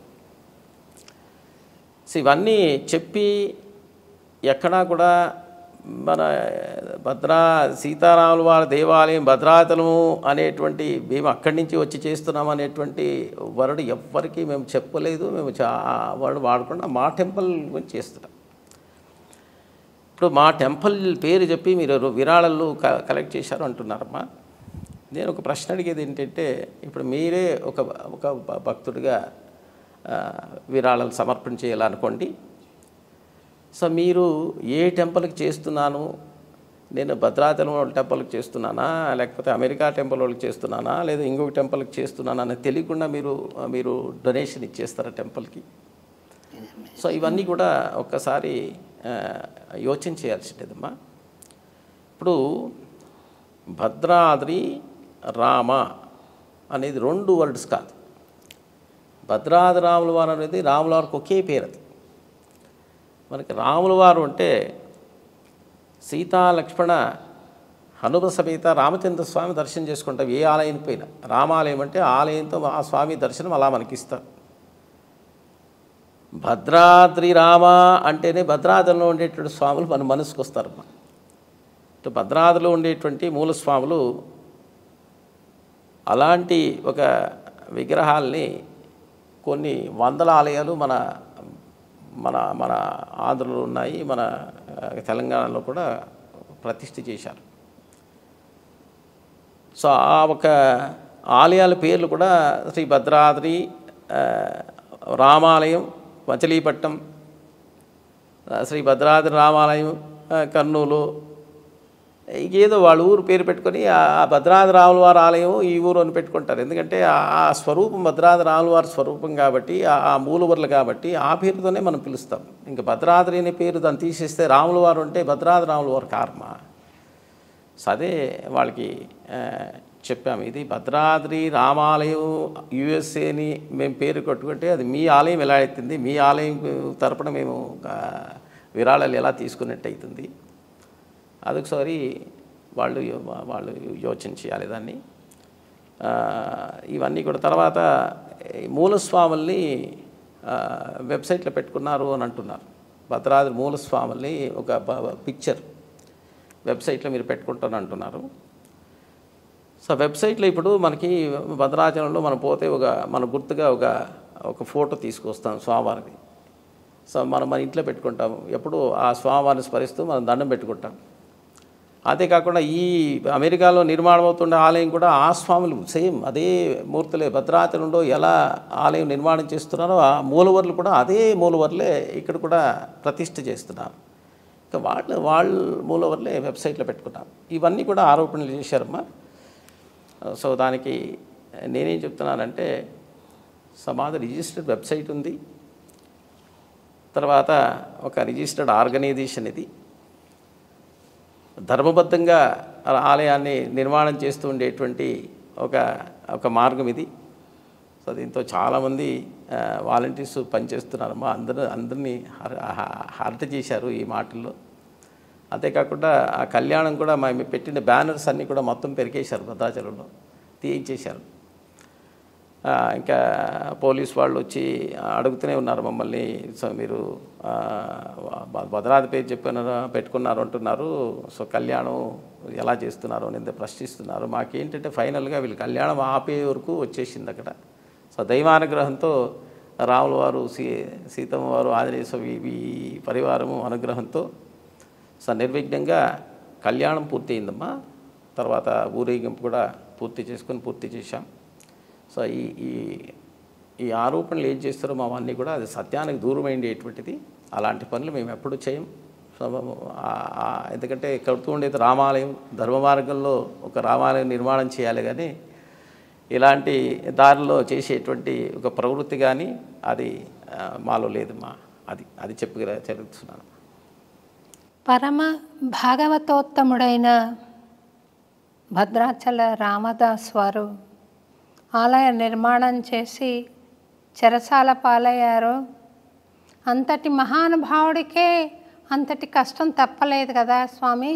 సో ఇవన్నీ చెప్పి ఎక్కడా కూడా మన భద్రా సీతారాముల వారి దేవాలయం భద్రాచలము అనేటువంటి మేము అక్కడి నుంచి వచ్చి చేస్తున్నాం అనేటువంటి వరుడు ఎవ్వరికీ మేము చెప్పలేదు మేము చా వర్డ్ వాడకుండా మా టెంపుల్ గురించి చేస్తున్నాం ఇప్పుడు మా టెంపుల్ పేరు చెప్పి మీరు విరాళాలు క కలెక్ట్ చేశారు అంటున్నారమ్మా నేను ఒక ప్రశ్న అడిగేది ఏంటంటే ఇప్పుడు మీరే ఒక ఒక భ- భక్తుడిగా ఆ, విరాళాలు సమర్పణ చేయాలనుకోండి సో మీరు ఏ టెంపుల్కి చేస్తున్నాను నేను భద్రాచలం వాళ్ళ టెంపుల్కి చేస్తున్నానా లేకపోతే అమెరికా టెంపుల్ వాళ్ళకి చేస్తున్నానా లేదా ఇంకొక టెంపుల్కి చేస్తున్నానా అని తెలియకుండా మీరు మీరు డొనేషన్ ఇచ్చేస్తారా టెంపుల్కి సో ఇవన్నీ కూడా ఒక్కసారి ఆ, యోచన చేయాల్సిందేదమ్మా ఇప్పుడు భద్రాద్రి రామ అనేది రెండు వర్డ్స్ కాదు భద్రాద్రి రాముల వారు అనేది రాముల వారికి ఒకే పేరు అది మనకి రాముల వారు అంటే సీతా లక్ష్మణ హనుమ సమేత రామచంద్ర స్వామి దర్శనం చేసుకుంటాం ఏ ఆలయం పోయినా రామాలయం అంటే ఆలయంతో ఆ స్వామి దర్శనం అలా మనకి ఇస్తారు భద్రాద్రి రామ అంటేనే భద్రాద్రిలో ఉండేటువంటి స్వాములు మన మనసుకు వస్తారమ్మా ఇటు భద్రాద్రిలో ఉండేటువంటి మూల స్వాములు అలాంటి ఒక విగ్రహాల్ని కొన్ని వందల ఆలయాలు మన మన మన ఆంధ్రలో ఉన్నాయి మన ఆ, తెలంగాణలో కూడా ప్రతిష్ఠ చేశారు సో ఆ ఒక ఆలయాల పేర్లు కూడా శ్రీ భద్రాద్రి ఆ, రామాలయం మచిలీపట్నం ఆ, శ్రీ భద్రాద్రి రామాలయం ఆ, కర్నూలు ఏదో వాళ్ళ ఊరు పేరు పెట్టుకొని ఆ భద్రాద్రి రాముల వారి ఆలయం ఈ ఊరు అని పెట్టుకుంటారు ఎందుకంటే ఆ- ఆ స్వరూపం భద్రాద్రి రాముల వారి స్వరూపం కాబట్టి ఆ ఆ మూలవర్లు కాబట్టి ఆ పేరుతోనే మనం పిలుస్తాం ఇంకా భద్రాద్రి అనే పేరు దాన్ని తీసేస్తే రాముల వారు అంటే భద్రాద్రి రాముల వారి కార్మ సో అదే వాళ్ళకి ఆ, చెప్పాము ఇది భద్రాద్రి రామాలయం యుఎస్ఏని మేము పేరు కొట్టుకుంటే అది మీ ఆలయం ఎలా అవుతుంది మీ ఆలయం తరపున మేము ఆ, విరాళాలు ఎలా తీసుకున్నట్టు అవుతుంది అదొకసారి వాళ్ళు యో- వాళ్ళు యోచన చేయాలి దాన్ని ఆ, ఇవన్నీ కూడా తర్వాత ఈ మూలస్వాముల్ని ఆ, వెబ్సైట్లో పెట్టుకున్నారు అని అంటున్నారు భద్రాద్రి మూలస్వాముల్ని ఒక బ- పిక్చర్ వెబ్సైట్లో మీరు పెట్టుకుంటాను అంటున్నారు సో వెబ్సైట్లో ఇప్పుడు మనకి భద్రాచలంలో మనం పోతే ఒక మన గుర్తుగా ఒక ఒక ఫోటో తీసుకొస్తాం స్వామివారిది సో మనం మన ఇంట్లో పెట్టుకుంటాము ఎప్పుడు ఆ స్వామివారిని స్మరిస్తూ మనం దండం పెట్టుకుంటాం అదే కాకుండా ఈ అమెరికాలో నిర్మాణం అవుతున్న ఆలయం కూడా ఆ స్వాములు సేమ్ అదే మూర్తులే భద్రాచలంలో ఎలా ఆలయం నిర్మాణం చేస్తున్నారో ఆ మూలవర్లు కూడా అదే మూలవర్లే ఇక్కడ కూడా ప్రతిష్ఠ చేస్తున్నారు ఇంకా వాళ్ళు వాళ్ళ మూలవర్లే వెబ్సైట్లో పెట్టుకున్నారు ఇవన్నీ కూడా ఆరోపణలు చేశారమ్మా సో దానికి నేనేం చెప్తున్నానంటే సమాధి రిజిస్టర్డ్ వెబ్సైట్ ఉంది తర్వాత ఒక రిజిస్టర్డ్ ఆర్గనైజేషన్ ఇది ధర్మబద్ధంగా ఆలయాన్ని నిర్మాణం చేస్తూ ఉండేటువంటి ఒక ఒక మార్గం ఇది సో దీంతో చాలామంది వాలంటీర్స్ పనిచేస్తున్నారమ్మా అందరూ అందరినీ హర్ హ- హర్ట్ చేశారు ఈ మాటల్లో అంతేకాకుండా ఆ కళ్యాణం కూడా మేము పెట్టిన బ్యానర్స్ అన్నీ కూడా మొత్తం పెరికేశారు భద్రాచలంలో తీయించేశారు ఆ, ఇంకా పోలీస్ వాళ్ళు వచ్చి అడుగుతూనే ఉన్నారు మమ్మల్ని సో మీరు ఆ, భ- భద్రాద్రి పేరు చెప్పినారు పెట్టుకున్నారు అంటున్నారు సో కళ్యాణం ఎలా చేస్తున్నారు అనేది ప్రశ్నిస్తున్నారు మాకేంటంటే ఫైనల్గా వీళ్ళు కళ్యాణం ఆపే వరకు వచ్చేసింది అక్కడ సో దైవానుగ్రహంతో రాముల వారు సీ సీతమ్మ వారు ఆంజనేయ స్వామి ఈ పరివారము అనుగ్రహంతో సో నిర్విఘ్నంగా కళ్యాణం పూర్తి అయిందమ్మా తర్వాత ఊరేగింపు కూడా పూర్తి చేసుకొని పూర్తి చేశాం సో ఈ ఈ ఈ ఆరోపణలు ఏం చేస్తారో మా అన్నీ కూడా అది సత్యానికి దూరమైండేటువంటిది అలాంటి పనులు మేము ఎప్పుడు చేయం సో ఆ- ఆ- ఎందుకంటే కడుతూ ఉండేది రామాలయం ధర్మ మార్గంలో ఒక రామాలయం నిర్మాణం చేయాలి కానీ ఇలాంటి దారిలో చేసేటువంటి ఒక ప్రవృత్తి కానీ అది ఆ, మాలో లేదు మా అది అది చెప్పి చెప్తున్నాను పరమ భాగవతోత్తముడైన భద్రాచల రామదాస్ వారు ఆలయ నిర్మాణం చేసి చెరసాల పాలయ్యారు అంతటి మహానుభావుడికే అంతటి కష్టం తప్పలేదు కదా స్వామి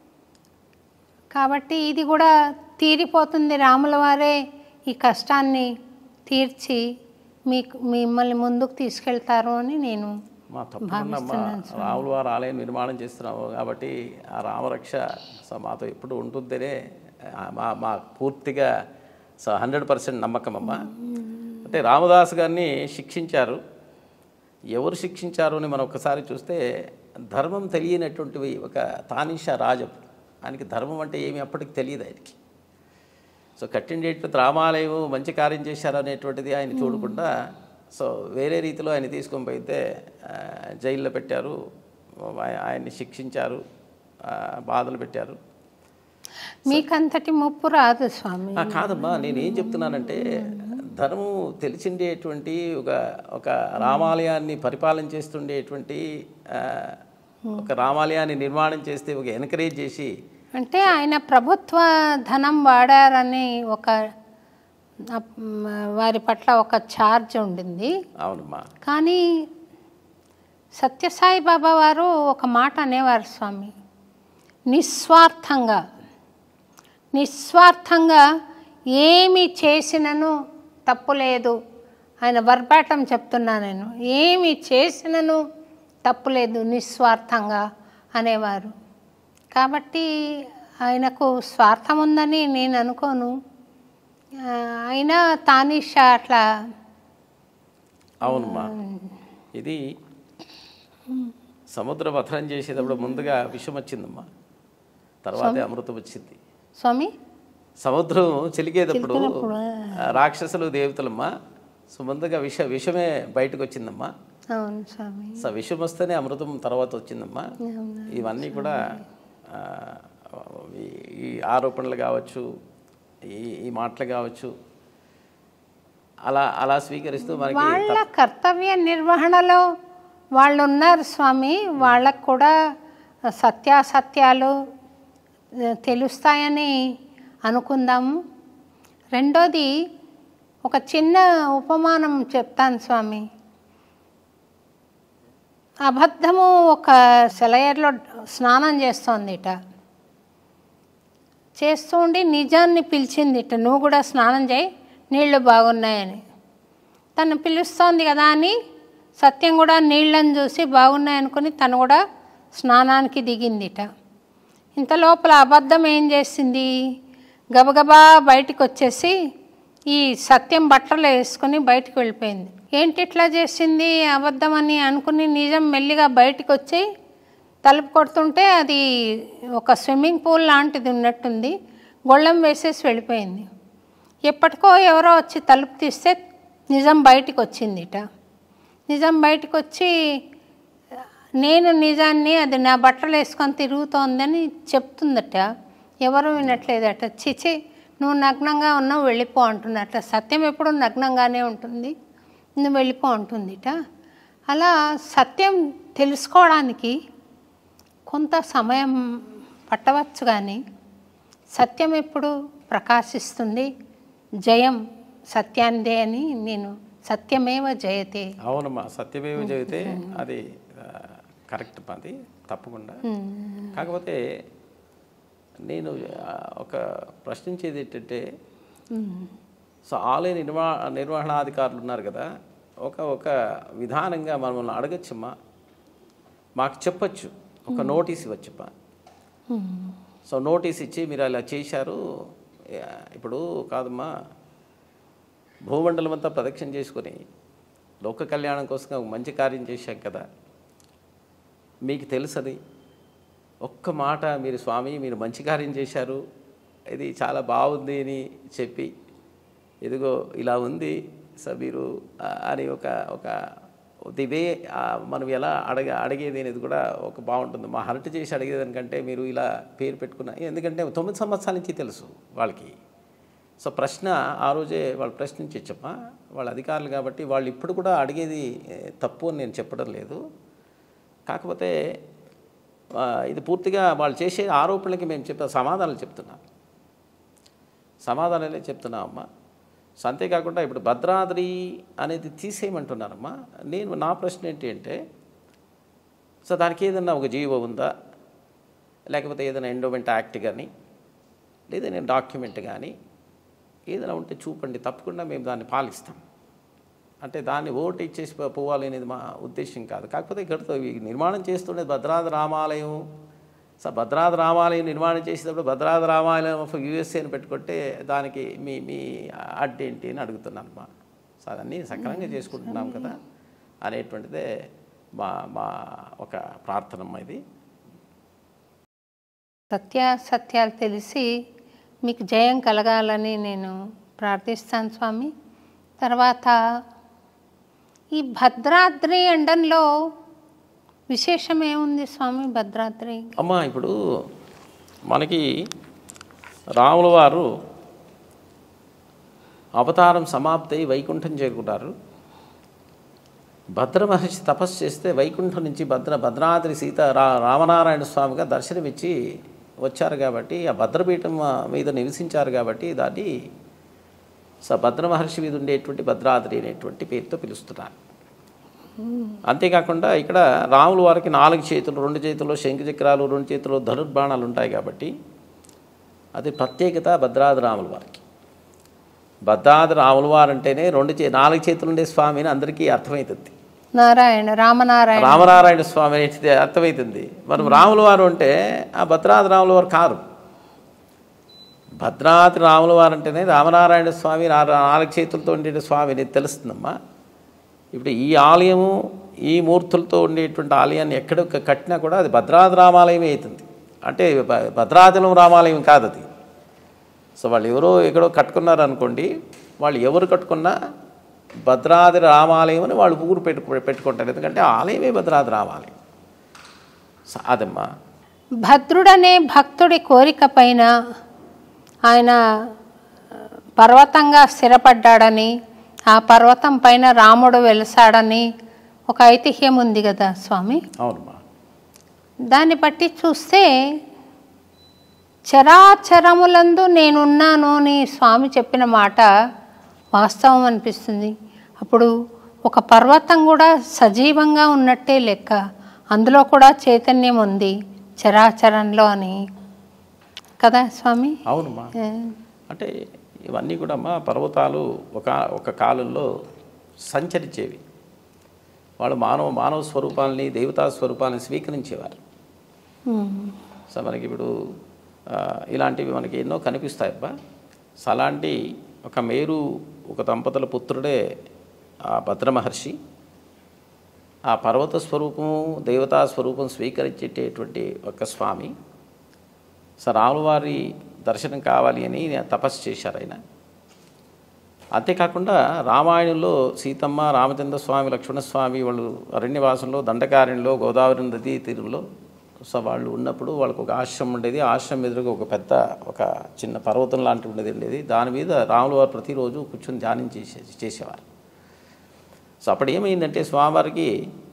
కాబట్టి ఇది కూడా తీరిపోతుంది రాముల వారే ఈ కష్టాన్ని తీర్చి మీకు మిమ్మల్ని ముందుకు తీసుకెళ్తారు అని నేను మా తప్పకుండా మా రాముల వారి ఆలయం నిర్మాణం చేస్తున్నాము కాబట్టి ఆ రామరక్ష సో మాతో ఎప్పుడు ఉంటుందనే ఆ, మా మా పూర్తిగా సో హండ్రెడ్ పర్సెంట్ నమ్మకం అమ్మా అంటే రామదాస్ గారిని శిక్షించారు ఎవరు శిక్షించారు అని మనం ఒకసారి చూస్తే ధర్మం తెలియనటువంటివి ఒక తానిషా రాజు ఆయనకి ధర్మం అంటే ఏమి అప్పటికి తెలియదు ఆయనకి సో కట్టిండేటువంటి రామాలయం మంచి కార్యం చేశారు అనేటువంటిది ఆయన చూడకుండా సో వేరే రీతిలో ఆయన తీసుకొని పోయితే ఆ, జైల్లో పెట్టారు ఆయ- ఆయన్ని శిక్షించారు ఆ, బాధలు పెట్టారు మీకంతటి ముప్పు రాదు స్వామి ఆ, కాదమ్మా నేను ఏం చెప్తున్నానంటే ధర్మం తెలిసిండేటువంటి ఒక ఒక రామాలయాన్ని పరిపాలన చేస్తుండేటువంటి ఆ, ఒక రామాలయాన్ని నిర్మాణం చేస్తే ఒక ఎన్కరేజ్ చేసి అంటే ఆయన ప్రభుత్వ ధనం వాడారని ఒక అప్- వారి పట్ల ఒక ఛార్జ్ ఉండింది అవునమ్మా కానీ సత్యసాయి బాబా వారు ఒక మాట అనేవారు స్వామి నిస్వార్థంగా నిస్వార్థంగా ఏమి చేసినను తప్పు లేదు ఆయన వర్బాటం చెప్తున్నా నేను ఏమి చేసినను తప్పు లేదు నిస్వార్థంగా అనేవారు కాబట్టి ఆయనకు స్వార్థం ఉందని నేను అనుకోను ఆ, అయినా తానిషా అట్లా అవునమ్మా ఇది సముద్ర మథనం చేసేటప్పుడు ముందుగా విషం వచ్చిందమ్మా తర్వాతే అమృతం వచ్చింది స్వామి సముద్రం చిలికేటప్పుడు చిలికినప్పుడు, ఆ, రాక్షసులు దేవతలమ్మా సో ముందుగా విష విషమే బయటకు వచ్చిందమ్మా అవును స్వామి సో విషం వస్తేనే అమృతం తర్వాత వచ్చిందమ్మా ఇవన్నీ కూడా ఆ, ఈ- ఈ ఆరోపణలు కావచ్చు ఈ ఈ మాటలు కావచ్చు అలా అలా స్వీకరిస్తూ మనకి వాళ్ళ కర్తవ్య నిర్వహణలో వాళ్ళు ఉన్నారు స్వామి వాళ్ళకు కూడా సత్యాసత్యాలు ఆ, తెలుస్తాయని అనుకుందాము రెండోది ఒక చిన్న ఉపమానం చెప్తాను స్వామి అబద్ధము ఒక సెలయర్లో స్నానం చేస్తోందిట చేస్తూ ఉండి నిజాన్ని పిలిచిందిట నువ్వు కూడా స్నానం చేయి నీళ్లు బాగున్నాయని తను పిలుస్తోంది కదా అని సత్యం కూడా నీళ్ళని చూసి బాగున్నాయనుకుని తను కూడా స్నానానికి దిగిందిట ఇంత లోపల అబద్ధం ఏం చేసింది గబగబా బయటికి వచ్చేసి ఈ సత్యం బట్టలు వేసుకుని బయటికి వెళ్ళిపోయింది ఏంటి ఇట్లా చేసింది అబద్ధం అని అనుకుని నిజం మెల్లిగా బయటికి వచ్చి తలుపు కొడుతుంటే అది ఒక స్విమ్మింగ్ పూల్ లాంటిది ఉన్నట్టుంది గొళ్ళెం వేసేసి వెళ్ళిపోయింది ఎప్పటికో ఎవరో వచ్చి తలుపు తీస్తే నిజం బయటికి వచ్చిందిట నిజం బయటికి వచ్చి నేను నిజాన్ని అది నా బట్టలు వేసుకొని తిరుగుతోందని చెప్తుందట ఎవరు వినట్లేదట చిచి నువ్వు నగ్నంగా ఉన్నావు వెళ్ళిపో అంటున్నట్ట సత్యం ఎప్పుడు నగ్నంగానే ఉంటుంది నువ్వు వెళ్ళిపో అంటుందిట అలా సత్యం తెలుసుకోవడానికి కొంత సమయం పట్టవచ్చు కానీ సత్యం ఎప్పుడు ప్రకాశిస్తుంది జయం సత్యాందే అని నేను సత్యమేవ జయతే అవునమ్మా సత్యమేవ చెబితే అది ఆ, కరెక్ట్ అది తప్పకుండా కాకపోతే నేను ఆ, ఒక ప్రశ్నించేది ఏంటంటే సో ఆలయ నిర్వా నిర్వహణాధికారులు ఉన్నారు కదా ఒక ఒక విధానంగా మనల్ని అడగచ్చమ్మా మాకు చెప్పచ్చు ఒక నోటీస్ ఇవ్వచ్చమ్మా సో నోటీస్ ఇచ్చి మీరు అలా చేశారు యా, ఇప్పుడు కాదమ్మా భూమండలం అంతా ప్రదక్షిణ చేసుకొని లోక కళ్యాణం కోసం ఒక మంచి కార్యం చేశాం కదా మీకు తెలుసది ఒక్క మాట మీరు స్వామి మీరు మంచి కార్యం చేశారు ఇది చాలా బాగుంది అని చెప్పి ఇదిగో ఇలా ఉంది సో మీరు ఆ, అని ఒక ఒక ది వే మనం ఎలా అడగ అడిగేది అనేది కూడా ఒక బాగుంటుంది మా హర్ట్ చేసి అడిగేదానికంటే మీరు ఇలా పేరు పెట్టుకున్న ఎందుకంటే తొమ్మిది సంవత్సరాల నుంచి తెలుసు వాళ్ళకి సో ప్రశ్న ఆ రోజే వాళ్ళు ప్రశ్నించచ్చమ్మా వాళ్ళ అధికారులు కాబట్టి వాళ్ళు ఇప్పుడు కూడా అడిగేది ఏ, తప్పు అని నేను చెప్పడం లేదు కాకపోతే ఆ, ఇది పూర్తిగా వాళ్ళు చేసే ఆరోపణలకి మేము చెప్తా సమాధానాలు చెప్తున్నాం సమాధానాలే చెప్తున్నాం అమ్మా సో అంతేకాకుండా ఇప్పుడు భద్రాద్రి అనేది తీసేయమంటున్నారమ్మా నేను నా ప్రశ్న ఏంటి అంటే సో దానికి ఏదన్నా ఒక జీవో ఉందా లేకపోతే ఏదైనా ఎండోమెంట్ యాక్ట్ కానీ లేదైనా డాక్యుమెంట్ కానీ ఏదైనా ఉంటే చూపండి తప్పకుండా మేము దాన్ని పాలిస్తాం అంటే దాన్ని ఓటు ఇచ్చేసి పో- పోవాలి అనేది మా ఉద్దేశం కాదు కాకపోతే ఇక్కడతో ఈ నిర్మాణం చేస్తుండే భద్రాద్రి రామాలయం సో భద్రాద్రి రామాలయం నిర్మాణం చేసేటప్పుడు భద్రాద్రి రామాలయం ఆఫ్ యూఎస్ఏ అని పెట్టుకుంటే దానికి మీ మీ అడ్డేంటి అని అడుగుతున్నాను మా సో అదన్నీ సక్రమంగా చేసుకుంటున్నాం కదా అనేటువంటిదే మా మా ఒక ప్రార్థనమ్మ ఇది సత్యాసత్యాలు తెలిసి మీకు జయం కలగాలని నేను ప్రార్థిస్తాను స్వామి తర్వాత ఈ భద్రాద్రి ఎండంలో విశేషం ఏముంది స్వామి భద్రాద్రి అమ్మ ఇప్పుడు మనకి రాముల వారు అవతారం సమాప్తి అయి వైకుంఠం చేరుకుంటారు భద్ర మహర్షి తపస్సు చేస్తే వైకుంఠం నుంచి భద్ర భద్రాద్రి సీత రా రామనారాయణ స్వామిగా దర్శనమిచ్చి వచ్చారు కాబట్టి ఆ భద్రపీఠం మీద నివసించారు కాబట్టి దాన్ని స భద్ర మహర్షి మీద ఉండేటువంటి భద్రాద్రి అనేటువంటి పేరుతో పిలుస్తున్నారు అంతేకాకుండా ఇక్కడ రాముల వారికి నాలుగు చేతులు రెండు చేతుల్లో శంకు చక్రాలు రెండు చేతుల్లో ధనుర్బాణాలు ఉంటాయి కాబట్టి అది ప్రత్యేకత భద్రాద్రి రాముల వారికి భద్రాద్రి రాముల వారు అంటేనే రెండు చే నాలుగు చేతులు ఉండే స్వామి అని అందరికీ అర్థమవుతుంది నారాయణ రామనారాయణ రామనారాయణ స్వామి అనేది అర్థమవుతుంది మరి రాముల వారు అంటే ఆ భద్రాద్రి రాముల వారు కారు భద్రాద్రి రాముల వారు అంటేనే రామనారాయణ స్వామి నా- నాలుగు చేతులతో ఉండే స్వామి అనేది తెలుస్తుందమ్మా ఇప్పుడు ఈ ఆలయము ఈ మూర్తులతో ఉండేటువంటి ఆలయాన్ని ఎక్కడ కట్టినా కూడా అది భద్రాద్రి రామాలయమే అవుతుంది అంటే భ- భద్రాచలం రామాలయం కాదు అది సో వాళ్ళు ఎవరో ఎక్కడో కట్టుకున్నారు అనుకోండి వాళ్ళు ఎవరు కట్టుకున్నా భద్రాద్రి రామాలయం అని వాళ్ళు ఊరు పెట్టు పెట్టుకుంటారు ఎందుకంటే ఆ ఆలయమే భద్రాద్రి రామాలయం సో అదమ్మా భద్రుడనే భక్తుడి కోరిక పైన ఆయన పర్వతంగా స్థిరపడ్డాడని ఆ పర్వతం పైన రాముడు వెలసాడని ఒక ఐతిహ్యం ఉంది కదా స్వామి అవునమ్మా దాన్ని బట్టి చూస్తే చరాచరములందు నేనున్నాను అని స్వామి చెప్పిన మాట వాస్తవం అనిపిస్తుంది అప్పుడు ఒక పర్వతం కూడా సజీవంగా ఉన్నట్టే లెక్క అందులో కూడా చైతన్యం ఉంది చరాచరంలో అని కదా స్వామి అవునమ్మా ఏ, అంటే ఇవన్నీ కూడా అమ్మా పర్వతాలు ఒక ఒక కాలంలో సంచరించేవి వాళ్ళు మానవ మానవ స్వరూపాలని దేవతా స్వరూపాలని స్వీకరించేవారు ఉమ్, సో మనకి ఇప్పుడు ఆ, ఇలాంటివి మనకి ఎన్నో కనిపిస్తాయి అబ్బా సో అలాంటి ఒక మేరు ఒక దంపతుల పుత్రుడే ఆ భద్ర మహర్షి ఆ పర్వత స్వరూపము దేవతా స్వరూపం స్వీకరించేటటువంటి ఒక స్వామి సో రాములవారి దర్శనం కావాలి అని తపస్సు చేశారు ఆయన అంతేకాకుండా రామాయణంలో సీతమ్మ రామచంద్ర స్వామి లక్ష్మణస్వామి వాళ్ళు అరణ్యవాసంలో దండకారణ్యంలో గోదావరి నదీ తీరంలో సో వాళ్ళు ఉన్నప్పుడు వాళ్ళకు ఒక ఆశ్రమం ఉండేది ఆ ఆశ్రమం ఎదురుగా ఒక పెద్ద ఒక చిన్న పర్వతం లాంటివి ఉండేది ఉండేది దాని మీద రాముల వారు ప్రతిరోజు కూర్చొని ధ్యానం చేసే చేసేవారు సో అప్పుడు ఏమైందంటే స్వామివారికి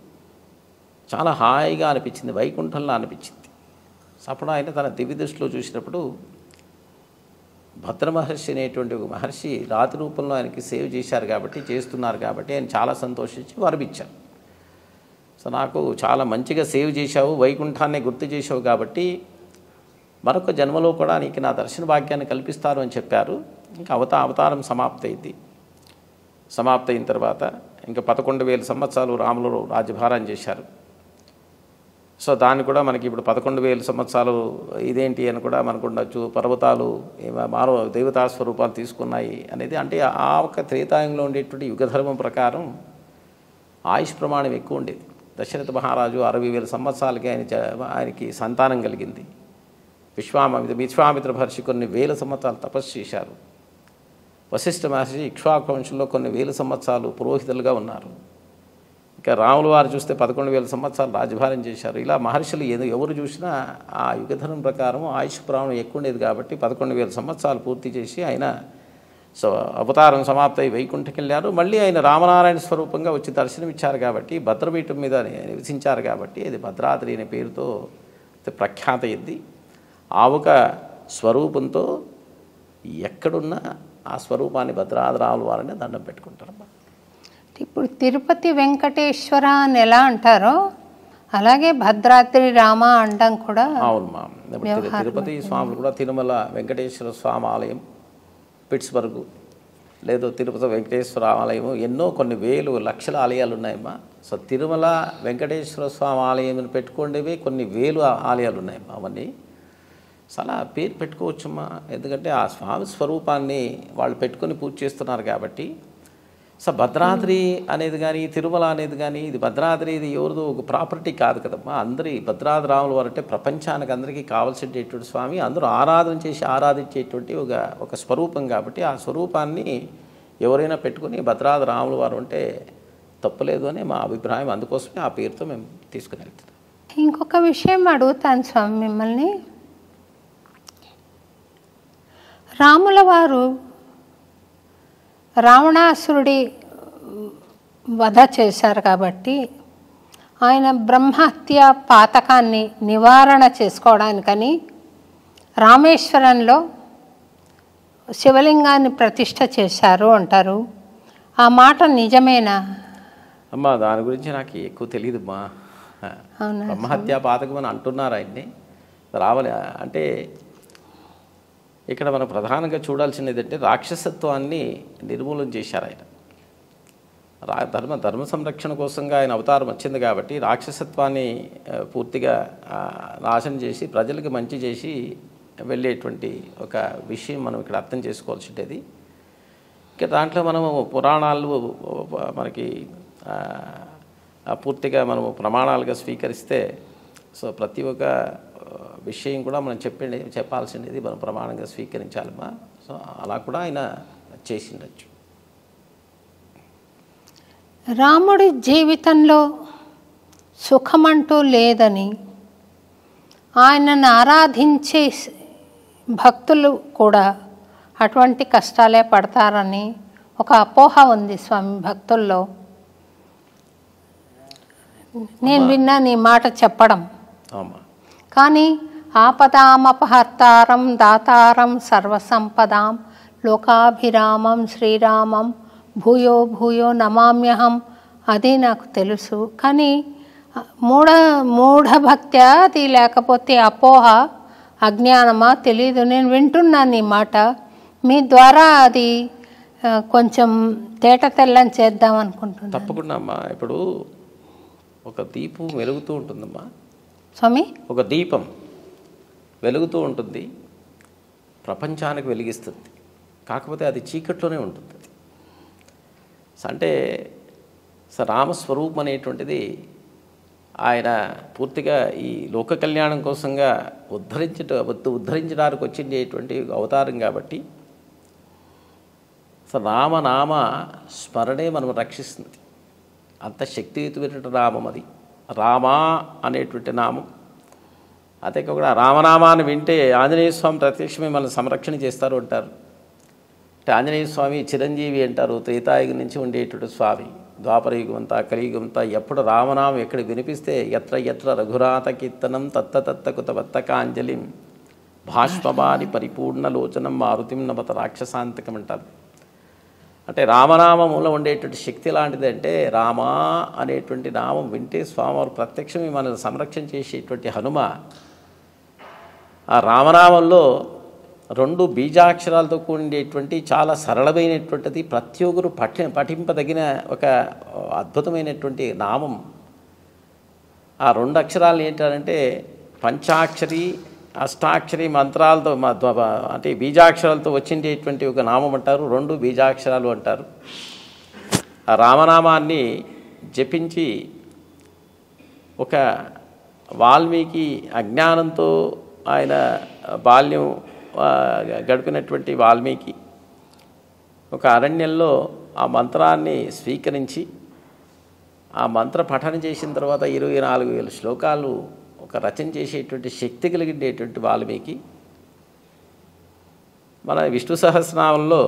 చాలా హాయిగా అనిపించింది వైకుంఠంలో అనిపించింది సో అప్పుడు ఆయన తన దివ్య దృష్టిలో చూసినప్పుడు భద్ర మహర్షి అనేటువంటి ఒక మహర్షి రాతి రూపంలో ఆయనకి సేవ్ చేశారు కాబట్టి చేస్తున్నారు కాబట్టి ఆయన చాలా సంతోషించి వరమిచ్చారు సో నాకు చాలా మంచిగా సేవ్ చేశావు వైకుంఠాన్ని గుర్తు చేశావు కాబట్టి మరొక జన్మలో కూడా నీకు నా దర్శన భాగ్యాన్ని కల్పిస్తారు అని చెప్పారు ఇంకా అవతా అవతారం సమాప్తి అయింది సమాప్తి అయిన తర్వాత ఇంకా పదకొండు వేల సంవత్సరాలు రాములు రాజ్యభారం చేశారు సో దాన్ని కూడా మనకి ఇప్పుడు పదకొండు వేల సంవత్సరాలు ఇదేంటి అని కూడా మనకు ఉండొచ్చు పర్వతాలు ఏమ- మానవ దేవతా స్వరూపాలు తీసుకున్నాయి అనేది అంటే ఆ ఒక త్రేతాయుగంలో ఉండేటువంటి యుగధర్మం ప్రకారం ఆయుష్ ప్రమాణం ఎక్కువ ఉండేది దశరథ మహారాజు అరవై వేల సంవత్సరాలకి ఆయన జ- ఆయనకి సంతానం కలిగింది విశ్వామిత్ర విశ్వామిత్ర మహర్షి కొన్ని వేల సంవత్సరాలు తపస్సు చేశారు వశిష్ఠ మహర్షి ఇక్ష్వాకు వంశంలో కొన్ని వేల సంవత్సరాలు పురోహితులుగా ఉన్నారు ఇక రాముల వారు చూస్తే పదకొండు వేల సంవత్సరాలు రాజభారం చేశారు ఇలా మహర్షులు ఏదో ఎవరు చూసినా ఆ యుగధర్మం ప్రకారం ఆయుష్ ప్రాణం ఎక్కువ ఉండేది కాబట్టి పదకొండు వేల సంవత్సరాలు పూర్తి చేసి ఆయన సో అవతారం సమాప్తయి వైకుంఠకి వెళ్ళారు మళ్ళీ ఆయన రామనారాయణ స్వరూపంగా వచ్చి దర్శనమిచ్చారు కాబట్టి భద్రపీఠం మీద నివసించారు కాబట్టి అది భద్రాద్రి అనే పేరుతో ప్రఖ్యాత అయింది ఆ ఒక స్వరూపంతో ఎక్కడున్నా ఆ స్వరూపాన్ని భద్రాద్రావుల వారిని దండం పెట్టుకుంటారమ్మా ఇప్పుడు తిరుపతి వెంకటేశ్వర అని ఎలా అంటారో అలాగే భద్రాద్రి రామ అనడం కూడా అవును మా ఇప్పుడు తిరు- తిరుపతి స్వాములు కూడా తిరుమల వెంకటేశ్వర స్వామి ఆలయం పిట్స్బర్గ్ లేదు తిరుపతి వెంకటేశ్వర ఆలయం ఎన్నో కొన్ని వేలు లక్షల ఆలయాలు ఉన్నాయమ్మా సో తిరుమల వెంకటేశ్వర స్వామి ఆలయం పెట్టుకోండివి కొన్ని వేలు ఆ- ఆలయాలు ఉన్నాయమ్మా అవన్నీ సో అలా పేరు పెట్టుకోవచ్చమ్మా ఎందుకంటే ఆ స్వామి స్వరూపాన్ని వాళ్ళు పెట్టుకొని పూజ చేస్తున్నారు కాబట్టి సో భద్రాద్రి అనేది కానీ తిరుమల అనేది కానీ ఇది భద్రాద్రి ఇది ఎవరిదో ఒక ప్రాపర్టీ కాదు కదమ్మా అందరి భద్రాద్రి రాముల వారు అంటే ప్రపంచానికి అందరికీ కావాల్సినటువంటి స్వామి అందరూ ఆరాధన చేసి ఆరాధించేటువంటి ఒక ఒక స్వరూపం కాబట్టి ఆ స్వరూపాన్ని ఎవరైనా పెట్టుకుని భద్రాద్రి రాముల వారు అంటే తప్పులేదు అని మా అభిప్రాయం అందుకోసమే ఆ పేరుతో మేము తీసుకుని వెళ్తున్నాం ఇంకొక విషయం అడుగుతాను స్వామి మిమ్మల్ని రాముల వారు రావణాసురుడి వధ చేశారు కాబట్టి ఆయన బ్రహ్మహత్య పాతకాన్ని నివారణ చేసుకోవడానికని రామేశ్వరంలో శివలింగాన్ని ప్రతిష్ఠ చేశారు అంటారు ఆ మాట నిజమేనా అమ్మా దాని గురించి నాకు ఎక్కువ తెలియదమ్మా అవునా బ్రహ్మహత్యా పాతకం అని అంటున్నారు ఆయన్ని రావాలి అంటే ఇక్కడ మనం ప్రధానంగా చూడాల్సింది ఏంటంటే రాక్షసత్వాన్ని నిర్మూలన చేశారు ఆయన రా ధర్మ ధర్మ సంరక్షణ కోసంగా ఆయన అవతారం వచ్చింది కాబట్టి రాక్షసత్వాన్ని ఆ, పూర్తిగా ఆ, నాశనం చేసి ప్రజలకు మంచి చేసి వెళ్ళేటువంటి ఒక విషయం మనం ఇక్కడ అర్థం చేసుకోవాల్సి ఉంటుంది ఇంకా దాంట్లో మనము పురాణాలు మనకి ఆ, ఆ పూర్తిగా మనము ప్రమాణాలుగా స్వీకరిస్తే సో ప్రతి ఒక్క ఆ, విషయం కూడా మనం చెప్పండి చెప్పాల్సింది మనం ప్రమాణంగా స్వీకరించాలమ్మా సో అలా కూడా ఆయన చేసిండొచ్చు రాముడి జీవితంలో సుఖమంటూ లేదని ఆయనను ఆరాధించే స్- భక్తులు కూడా అటువంటి కష్టాలే పడతారని ఒక అపోహ ఉంది స్వామి భక్తుల్లో నేను విన్నా నీ మాట చెప్పడం అమ్మా కానీ ఆపదామపహర్తారం దాతారం సర్వసంపదాం లోకాభిరామం శ్రీరామం భూయో భూయో నమామ్యహం అది నాకు తెలుసు కానీ మూఢ మూఢభక్త్యా అది లేకపోతే అపోహ అజ్ఞానమా తెలీదు నేను వింటున్నాను ఈ మాట మీ ద్వారా అది ఆ, కొంచెం తేట తెల్లం చేద్దాం అనుకుంటున్నాను తప్పకుండా అమ్మా ఇప్పుడు ఒక దీపం వెలుగుతూ ఉంటుందమ్మా స్వామి ఒక దీపం వెలుగుతూ ఉంటుంది ప్రపంచానికి వెలిగిస్తుంది కాకపోతే అది చీకట్లోనే ఉంటుంది అది స- అంటే స రామస్వరూపం అనేటువంటిది ఆయన పూర్తిగా ఈ లోక కళ్యాణం కోసంగా ఉద్ధరించట ఉద్ధ- ఉద్ధరించడానికి వచ్చిండేటువంటి అవతారం కాబట్టి సో రామనామ స్మరణే మనం రక్షిస్తుంది అంత శక్తియుతమైనటువంటి నామం అది రామా అనేటువంటి నామం అదే కాకుండా రామనామాన్ని వింటే ఆంజనేయ స్వామి ప్రత్యక్షమే మనం సంరక్షణ చేస్తారు అంటారు అంటే ఆంజనేయ స్వామి చిరంజీవి అంటారు త్రేతాయుగం నుంచి ఉండేటువంటి స్వామి ద్వాపరయుగం అంతా కలియుగం అంతా ఎప్పుడు రామనామం ఎక్కడ వినిపిస్తే ఎత్ర ఎత్ర రఘురాత కీర్తనం తత్త తత్త కుత వత్తకాంజలిం భాష్పమాని పరిపూర్ణలోచనం మారుతిం నమత రాక్షసాంతకం అంటారు అంటే రామనామములో ఉండేటువంటి శక్తి లాంటిది అంటే రామా అనేటువంటి నామం వింటే స్వామివారు ప్రత్యక్షమే మనల్ని సంరక్షణ చేసేటువంటి హనుమ ఆ రామనామంలో రెండు బీజాక్షరాలతో కూడినటువంటి చాలా సరళమైనటువంటిది ప్రతి ఒక్కరు పఠి పఠింపదగిన ఒక అద్భుతమైనటువంటి నామం ఆ రెండు అక్షరాలు ఏంటంటే పంచాక్షరి అష్టాక్షరి మంత్రాలతో మ- ధ్వ- అంటే బీజాక్షరాలతో వచ్చిండేటువంటి ఒక నామం అంటారు రెండు బీజాక్షరాలు అంటారు ఆ రామనామాన్ని జపించి ఒక వాల్మీకి అజ్ఞానంతో ఆయన బాల్యం ఆ, గడిపినటువంటి వాల్మీకి ఒక అరణ్యంలో ఆ మంత్రాన్ని స్వీకరించి ఆ మంత్ర పఠనం చేసిన తర్వాత ఇరవై నాలుగు వేల శ్లోకాలు ఒక రచన చేసేటువంటి శక్తి కలిగిండేటువంటి వాల్మీకి మన విష్ణు సహస్రనామంలో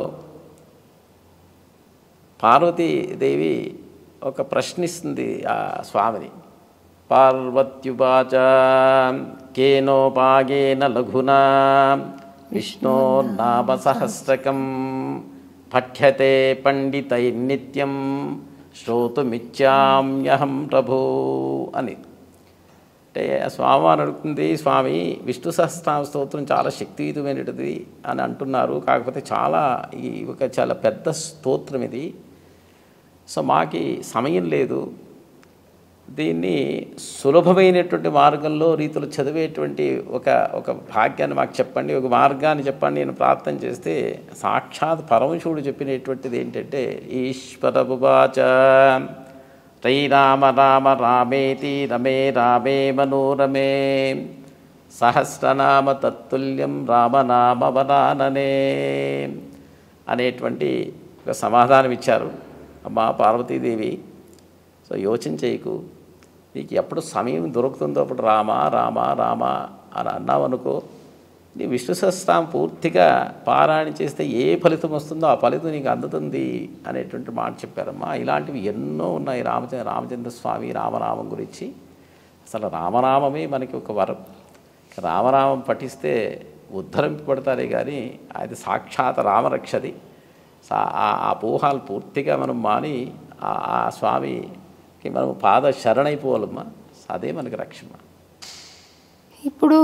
పార్వతీదేవి ఒక ప్రశ్నిస్తుంది ఆ స్వామిని పార్వత్యుపాచ కేనోపాగేన లఘునా విష్ణోర్నామ సహస్రకం పఠ్యతే పండితై నిత్యం శ్రోతుమిచ్చామ్యహం ప్రభు అని అంటే ఆ స్వామివారు అడుగుతుంది స్వామి విష్ణు సహస్రనామ స్తోత్రం చాలా శక్తియుతమైనది అని అంటున్నారు కాకపోతే చాలా ఈ ఒక చాలా పెద్ద స్తోత్రం ఇది సో మాకి సమయం లేదు దీన్ని సులభమైనటువంటి మార్గంలో రీతిలో చదివేటువంటి ఒక ఒక భాగ్యాన్ని మాకు చెప్పండి ఒక మార్గాన్ని చెప్పండి నేను ప్రార్థన చేస్తే సాక్షాత్ పరమశివుడు చెప్పినటువంటిది ఏంటంటే ఈశ్వరబువాచ శ్రీరామ రామ రామేతి రమే రామే మనోరమే సహస్రనామ తత్తుల్యం రామనామ వరాననే అనేటువంటి ఒక సమాధానం ఇచ్చారు అమ్మా పార్వతీదేవి సో యోచన చేయకు నీకు ఎప్పుడు సమయం దొరుకుతుందో అప్పుడు రామా రామా రామా అని అన్నావు అనుకో నీ విష్ణు సహస్రాం పూర్తిగా పారాయణ చేస్తే ఏ ఫలితం వస్తుందో ఆ ఫలితం నీకు అందుతుంది అనేటువంటి మాట చెప్పారమ్మా ఇలాంటివి ఎన్నో ఉన్నాయి రామచంద్ర రామచంద్ర స్వామి రామనామం గురించి అసలు రామనామమే మనకి ఒక వరం రామనామం పఠిస్తే ఉద్ధరింపబడతారే కానీ అది సాక్షాత్ రామరక్షది సా- ఆ- ఆ పోహాలు పూర్తిగా మనం మాని ఆ ఆ స్వామికి మనం పాద శరణైపోవాలమ్మా అదే మనకి రక్షణ ఇప్పుడు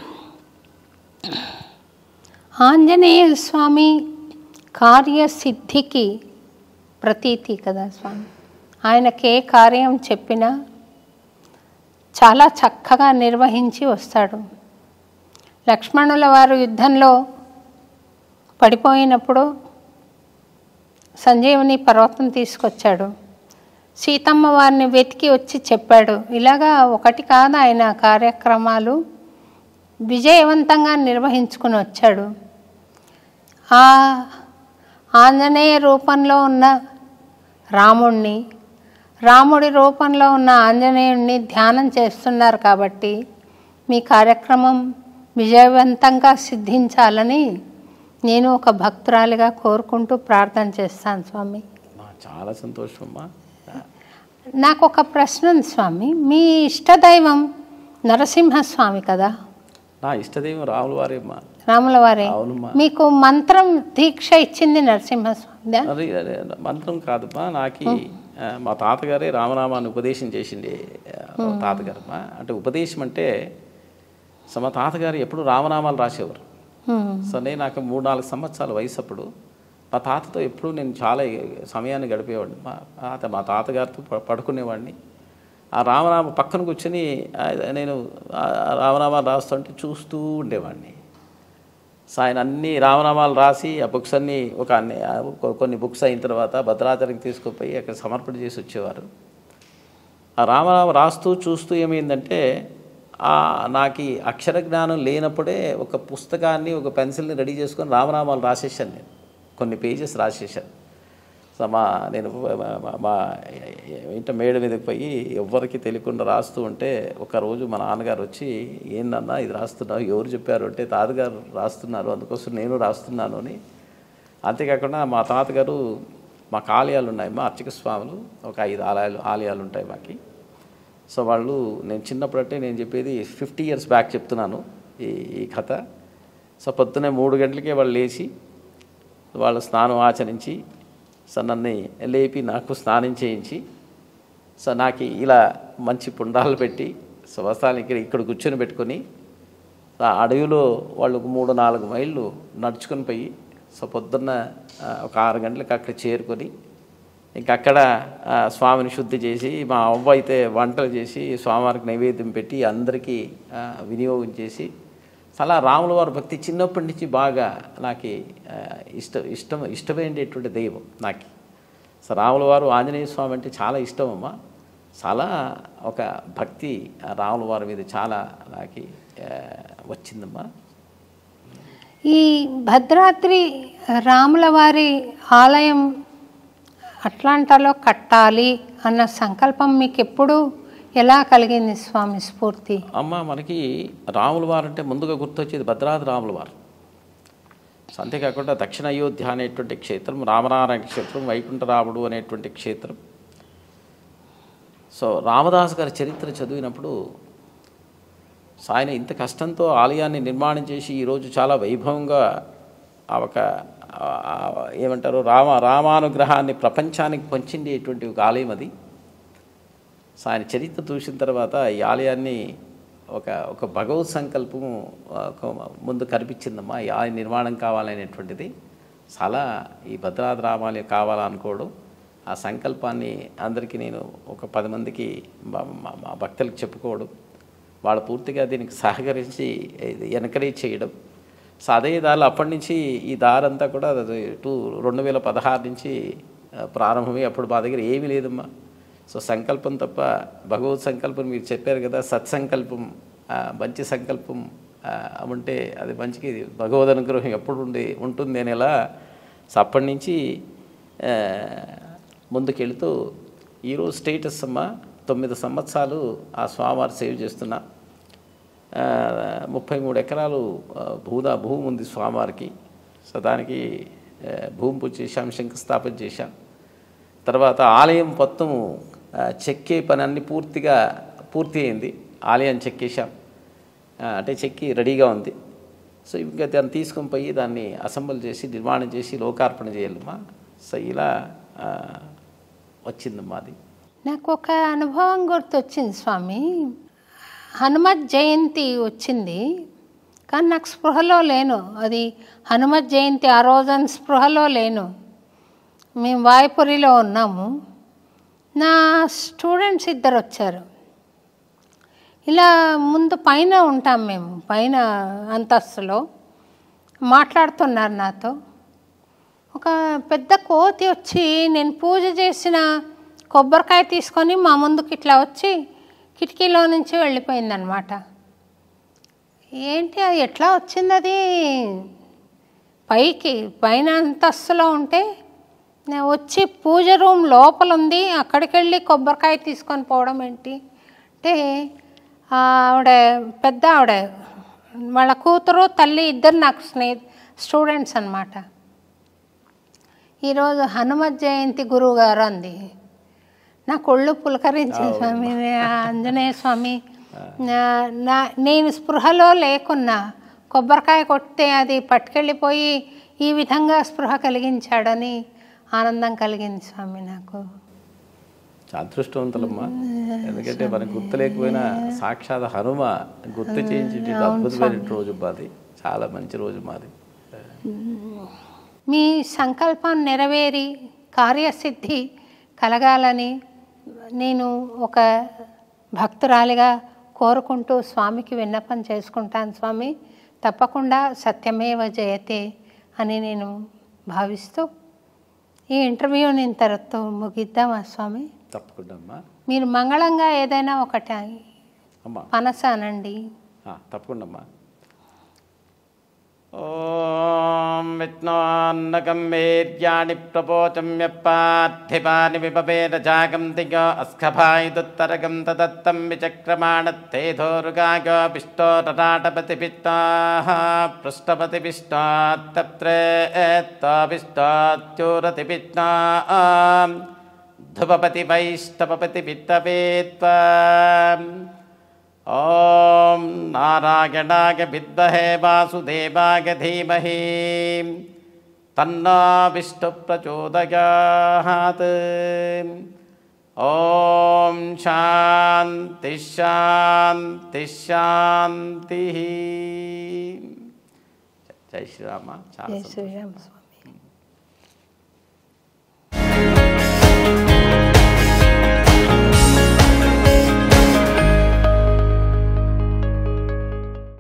ఆంజనేయ స్వామి కార్యసిద్ధికి ప్రతీతి కదా స్వామి ఆయనకి ఏ కార్యం చెప్పినా చాలా చక్కగా నిర్వహించి వస్తాడు లక్ష్మణుల వారు యుద్ధంలో పడిపోయినప్పుడు సంజీవని పర్వతం తీసుకొచ్చాడు సీతమ్మ వారిని వెతికి వచ్చి చెప్పాడు ఇలాగా ఒకటి కాదు ఆయన కార్యక్రమాలు విజయవంతంగా నిర్వహించుకుని వచ్చాడు ఆ ఆంజనేయ రూపంలో ఉన్న రాముణ్ణి రాముడి రూపంలో ఉన్న ఆంజనేయుణ్ణి ధ్యానం చేస్తున్నారు కాబట్టి మీ కార్యక్రమం విజయవంతంగా సిద్ధించాలని నేను ఒక భక్తురాలిగా కోరుకుంటూ ప్రార్థన చేస్తాను స్వామి మా చాలా సంతోషం అమ్మా నాకు ఒక ప్రశ్న ఉంది స్వామి మీ ఇష్టదైవం నరసింహస్వామి కదా నా ఇష్టదైవం రాముల వారేమ్మా రాముల వారే అవునమ్మా. మీకు మంత్రం దీక్ష ఇచ్చింది నరసింహస్వామి అరే అరే, మంత్రం కాదమ్మా నాకు మా తాతగారే రామనామాన్ని ఉపదేశం చేసింది ఆ, మా తాతగారమ్మా అంటే ఉపదేశం అంటే సో మా తాతగారు ఎప్పుడు రామనామాలు రాసేవారు సో నేను నాకు మూడు నాలుగు సంవత్సరాల వయసు అప్పుడు మా తాతతో ఎప్పుడు నేను చాలా సమయాన్ని గడిపేవాడిని మా తాత మా తాతగారితో ప- పడుకునేవాడిని ఆ రామనామ పక్కన కూర్చొని ఆ, నేను ఆ రామనామాలు రాస్తుంటే చూస్తూ ఉండేవాడిని సో ఆయన అన్ని రామనామాలు రాసి ఆ బుక్స్ అన్నీ ఒక అన్ని ఆ కొ- కొన్ని బుక్స్ అయిన తర్వాత భద్రాచలంకి తీసుకుపోయి అక్కడ సమర్పణ చేసి వచ్చేవారు ఆ రామనామ రాస్తూ చూస్తూ ఏమైందంటే ఆ నాకు ఈ అక్షర జ్ఞానం లేనప్పుడే ఒక పుస్తకాన్ని ఒక పెన్సిల్ని రెడీ చేసుకొని రామనామాలు రాసేసాను నేను కొన్ని పేజెస్ రాసేసాను సో మా నేను మా- మా- మా ఇంట మేడ మీదకి పోయి ఎవ్వరికి తెలియకుండా రాస్తూ ఉంటే ఒకరోజు మా నాన్నగారు వచ్చి ఏందన్నా ఇది రాస్తున్నావు ఎవరు చెప్పారు అంటే తాతగారు రాస్తున్నారు అందుకోసం నేను రాస్తున్నాను అని అంతేకాకుండా మా తాతగారు మాకు ఆలయాలు ఉన్నాయి మా అర్చక స్వాములు ఒక ఐదు ఆలయాలు ఆలయాలు ఉంటాయి మాకి సో వాళ్ళు నేను చిన్నప్పుడంటే నేను చెప్పేది ఫిఫ్టీ ఇయర్స్ బ్యాక్ చెప్తున్నాను ఈ ఈ కథ సో పొద్దున్నే మూడు గంటలకే వాళ్ళు లేచి వాళ్ళు స్నానం ఆచరించి సో నన్ను లేపి నాకు స్నానం చేయించి సో నాకు ఇలా మంచి పుండాలు పెట్టి సో వస్త్రాలు ఇక్కడ ఇక్కడ కూర్చొని పెట్టుకొని ఆ అడవిలో వాళ్ళు ఒక మూడు నాలుగు మైళ్ళు నడుచుకొని పోయి సో పొద్దున్న ఆ, ఒక ఆరు గంటలకు అక్కడ చేరుకొని ఇంక అక్కడ ఆ, స్వామిని శుద్ధి చేసి మా అవ్వ అయితే వంటలు చేసి స్వామివారికి నైవేద్యం పెట్టి అందరికీ ఆ, వినియోగం చేసి అలా రాముల వారి భక్తి చిన్నప్పటి నుంచి బాగా నాకు ఆ, ఇష్ట ఇష్టం ఇష్టమైనటువంటి దైవం నాకు సో రాముల వారు ఆంజనేయ స్వామి అంటే చాలా ఇష్టం అమ్మా చాలా ఒక భక్తి ఆ రాముల వారి మీద చాలా నాకు ఆ, వచ్చిందమ్మా ఈ భద్రాద్రి రాముల వారి ఆలయం అట్లాంటాలో కట్టాలి అన్న సంకల్పం మీకు ఎప్పుడు ఎలా కలిగింది స్వామి స్ఫూర్తి అమ్మ మనకి రాముల వారు అంటే ముందుగా గుర్తొచ్చేది భద్రాద్రి రాముల వారు సో అంతేకాకుండా దక్షిణ అయోధ్య అనేటువంటి క్షేత్రం రామనారాయణ క్షేత్రం వైకుంఠరాముడు అనేటువంటి క్షేత్రం సో రామదాస్ గారి చరిత్ర చదివినప్పుడు సో ఆయన ఇంత కష్టంతో ఆలయాన్ని నిర్మాణం చేసి ఈరోజు చాలా వైభవంగా ఆ ఒక ఆ, ఆ, ఏమంటారు రామ రామానుగ్రహాన్ని ప్రపంచానికి పంచిండేటువంటి ఒక ఆలయం అది సో ఆయన చరిత్ర చూసిన తర్వాత ఈ ఆలయాన్ని ఒక ఒక భగవత్ సంకల్పం ఒక ముందు కనిపించిందమ్మా ఈ ఆలయ నిర్మాణం కావాలనేటువంటిది చాలా ఈ భద్రాద్రి రామాలయం కావాలనుకోవడం ఆ సంకల్పాన్ని అందరికీ నేను ఒక పది మందికి మా- మా- మా భక్తులకు చెప్పుకోవడం వాళ్ళు పూర్తిగా దీనికి సహకరించి ఎన్కరేజ్ చేయడం సో అదే దారిలో అప్పటి నుంచి ఈ దారంతా కూడా అది టూ రెండు వేల పదహారు నుంచి ఆ, ప్రారంభమై అప్పుడు మా దగ్గర ఏమీ లేదమ్మా సో సంకల్పం తప్ప భగవత్ సంకల్పం మీరు చెప్పారు కదా సత్సంకల్పం ఆ, మంచి సంకల్పం ఆ, ఉంటే అది మంచికి భగవద్ అనుగ్రహం ఎప్పుడు ఉండి ఉంటుంది అని ఎలా సో అప్పటి నుంచి ఆ, ముందుకెళ్తూ ఈరోజు స్టేటస్ అమ్మ తొమ్మిది సంవత్సరాలు ఆ స్వామివారి సేవ చేస్తున్నా ఆ, ముప్పై మూడు ఎకరాలు ఆ, భూదా భూమి ఉంది స్వామివారికి సో దానికి ఆ, భూమి పూజ చేశాం శంకుస్థాపన చేశాం తర్వాత ఆలయం మొత్తం ఆ, చెక్కే పని అన్ని పూర్తిగా పూర్తి అయింది ఆలయం చెక్కేశాం ఆ, అంటే చెక్కి రెడీగా ఉంది సో ఇంకా దాన్ని తీసుకొని పోయి దాన్ని అసెంబుల్ చేసి నిర్మాణం చేసి లోకార్పణ చేయాలమ్మా సో ఇలా ఆ, వచ్చిందమ్మా అది నాకు ఒక అనుభవం గుర్తొచ్చింది స్వామి హనుమత్ జయంతి వచ్చింది కానీ నాకు స్పృహలో లేను అది హనుమత్ జయంతి ఆ రోజున స్పృహలో లేను మేము వాయుపురిలో ఉన్నాము నా స్టూడెంట్స్ ఇద్దరు వచ్చారు ఇలా ముందు పైన ఉంటాం మేము పైన అంతస్తులో మాట్లాడుతున్నారు నాతో ఒక పెద్ద కోతి వచ్చి నేను పూజ చేసిన కొబ్బరికాయ తీసుకొని మా ముందుకి ఇట్లా వచ్చి కిటికీలో నుంచి వెళ్ళిపోయిందనమాట ఏంటి అది ఎట్లా వచ్చింది అది పైకి పైన అంతస్తులో ఉంటే నేను వచ్చి పూజ రూమ్ లోపల ఉంది అక్కడికి వెళ్ళి కొబ్బరికాయ తీసుకొని పోవడం ఏంటి అంటే ఆ ఆవిడ పెద్ద ఆవిడ వాళ్ళ కూతురు తల్లి ఇద్దరు నాకు స్నేహ స్టూడెంట్స్ అనమాట ఈరోజు హనుమత్ జయంతి గురువు గారు అంది నాకు ఒళ్ళు పులకరించింది స్వామి ఆ ఆంజనేయ స్వామి నా- నా నేను స్పృహలో లేకున్నా కొబ్బరికాయ కొడితే అది పట్టుకెళ్ళిపోయి ఈ విధంగా స్పృహ కలిగించాడని ఆనందం కలిగింది స్వామి నాకు చాలా అదృష్టవంతులమ్మా ఎందుకంటే మనకు గుర్తు లేకపోయినా సాక్షాత్ హనుమ గుర్తు చేయించి అద్భుతమైన రోజు మాది చాలా మంచి రోజు మాది మీ సంకల్పం నెరవేరి కార్యసిద్ధి కలగాలని నేను ఒక భక్తురాలిగా కోరుకుంటూ స్వామికి విన్నపం చేసుకుంటాను స్వామి తప్పకుండా సత్యమేవ జయతే అని నేను భావిస్తూ ఈ ఇంటర్వ్యూని ఇంతటితో ముగిద్దామా స్వామి తప్పకుండా అమ్మా మీరు మంగళంగా ఏదైనా ఒకటి అమ్మా పనస అనండి ఆ, తప్పకుండా అమ్మా ఓం విష్ణోన్నకం వీర్యాణి ప్రపోచమ్య పార్థివాని విపవేద జాగం దిగో అస్ఖభాయుదుత్తరగం తదత్తం విచక్రమాణత్తేధోరుగాగో పిష్టో తటాటపతి పిష్టాః పృష్ఠపతి పిష్టాత్తప్రేత్తాపిష్టాత్యూరతి పిష్టా ధుపపతి వైష్టపతి పిత్తపేత్వా ॐ नारायणाय विद्महे वासुदेवाय धीमहि तन्नो विष्णुप्रचोदयात् ॐ शान्तिः शान्तिः शान्तिः జై శ్రీరామ చాలా జై సంతోషం. శ్రీరామ స్వామి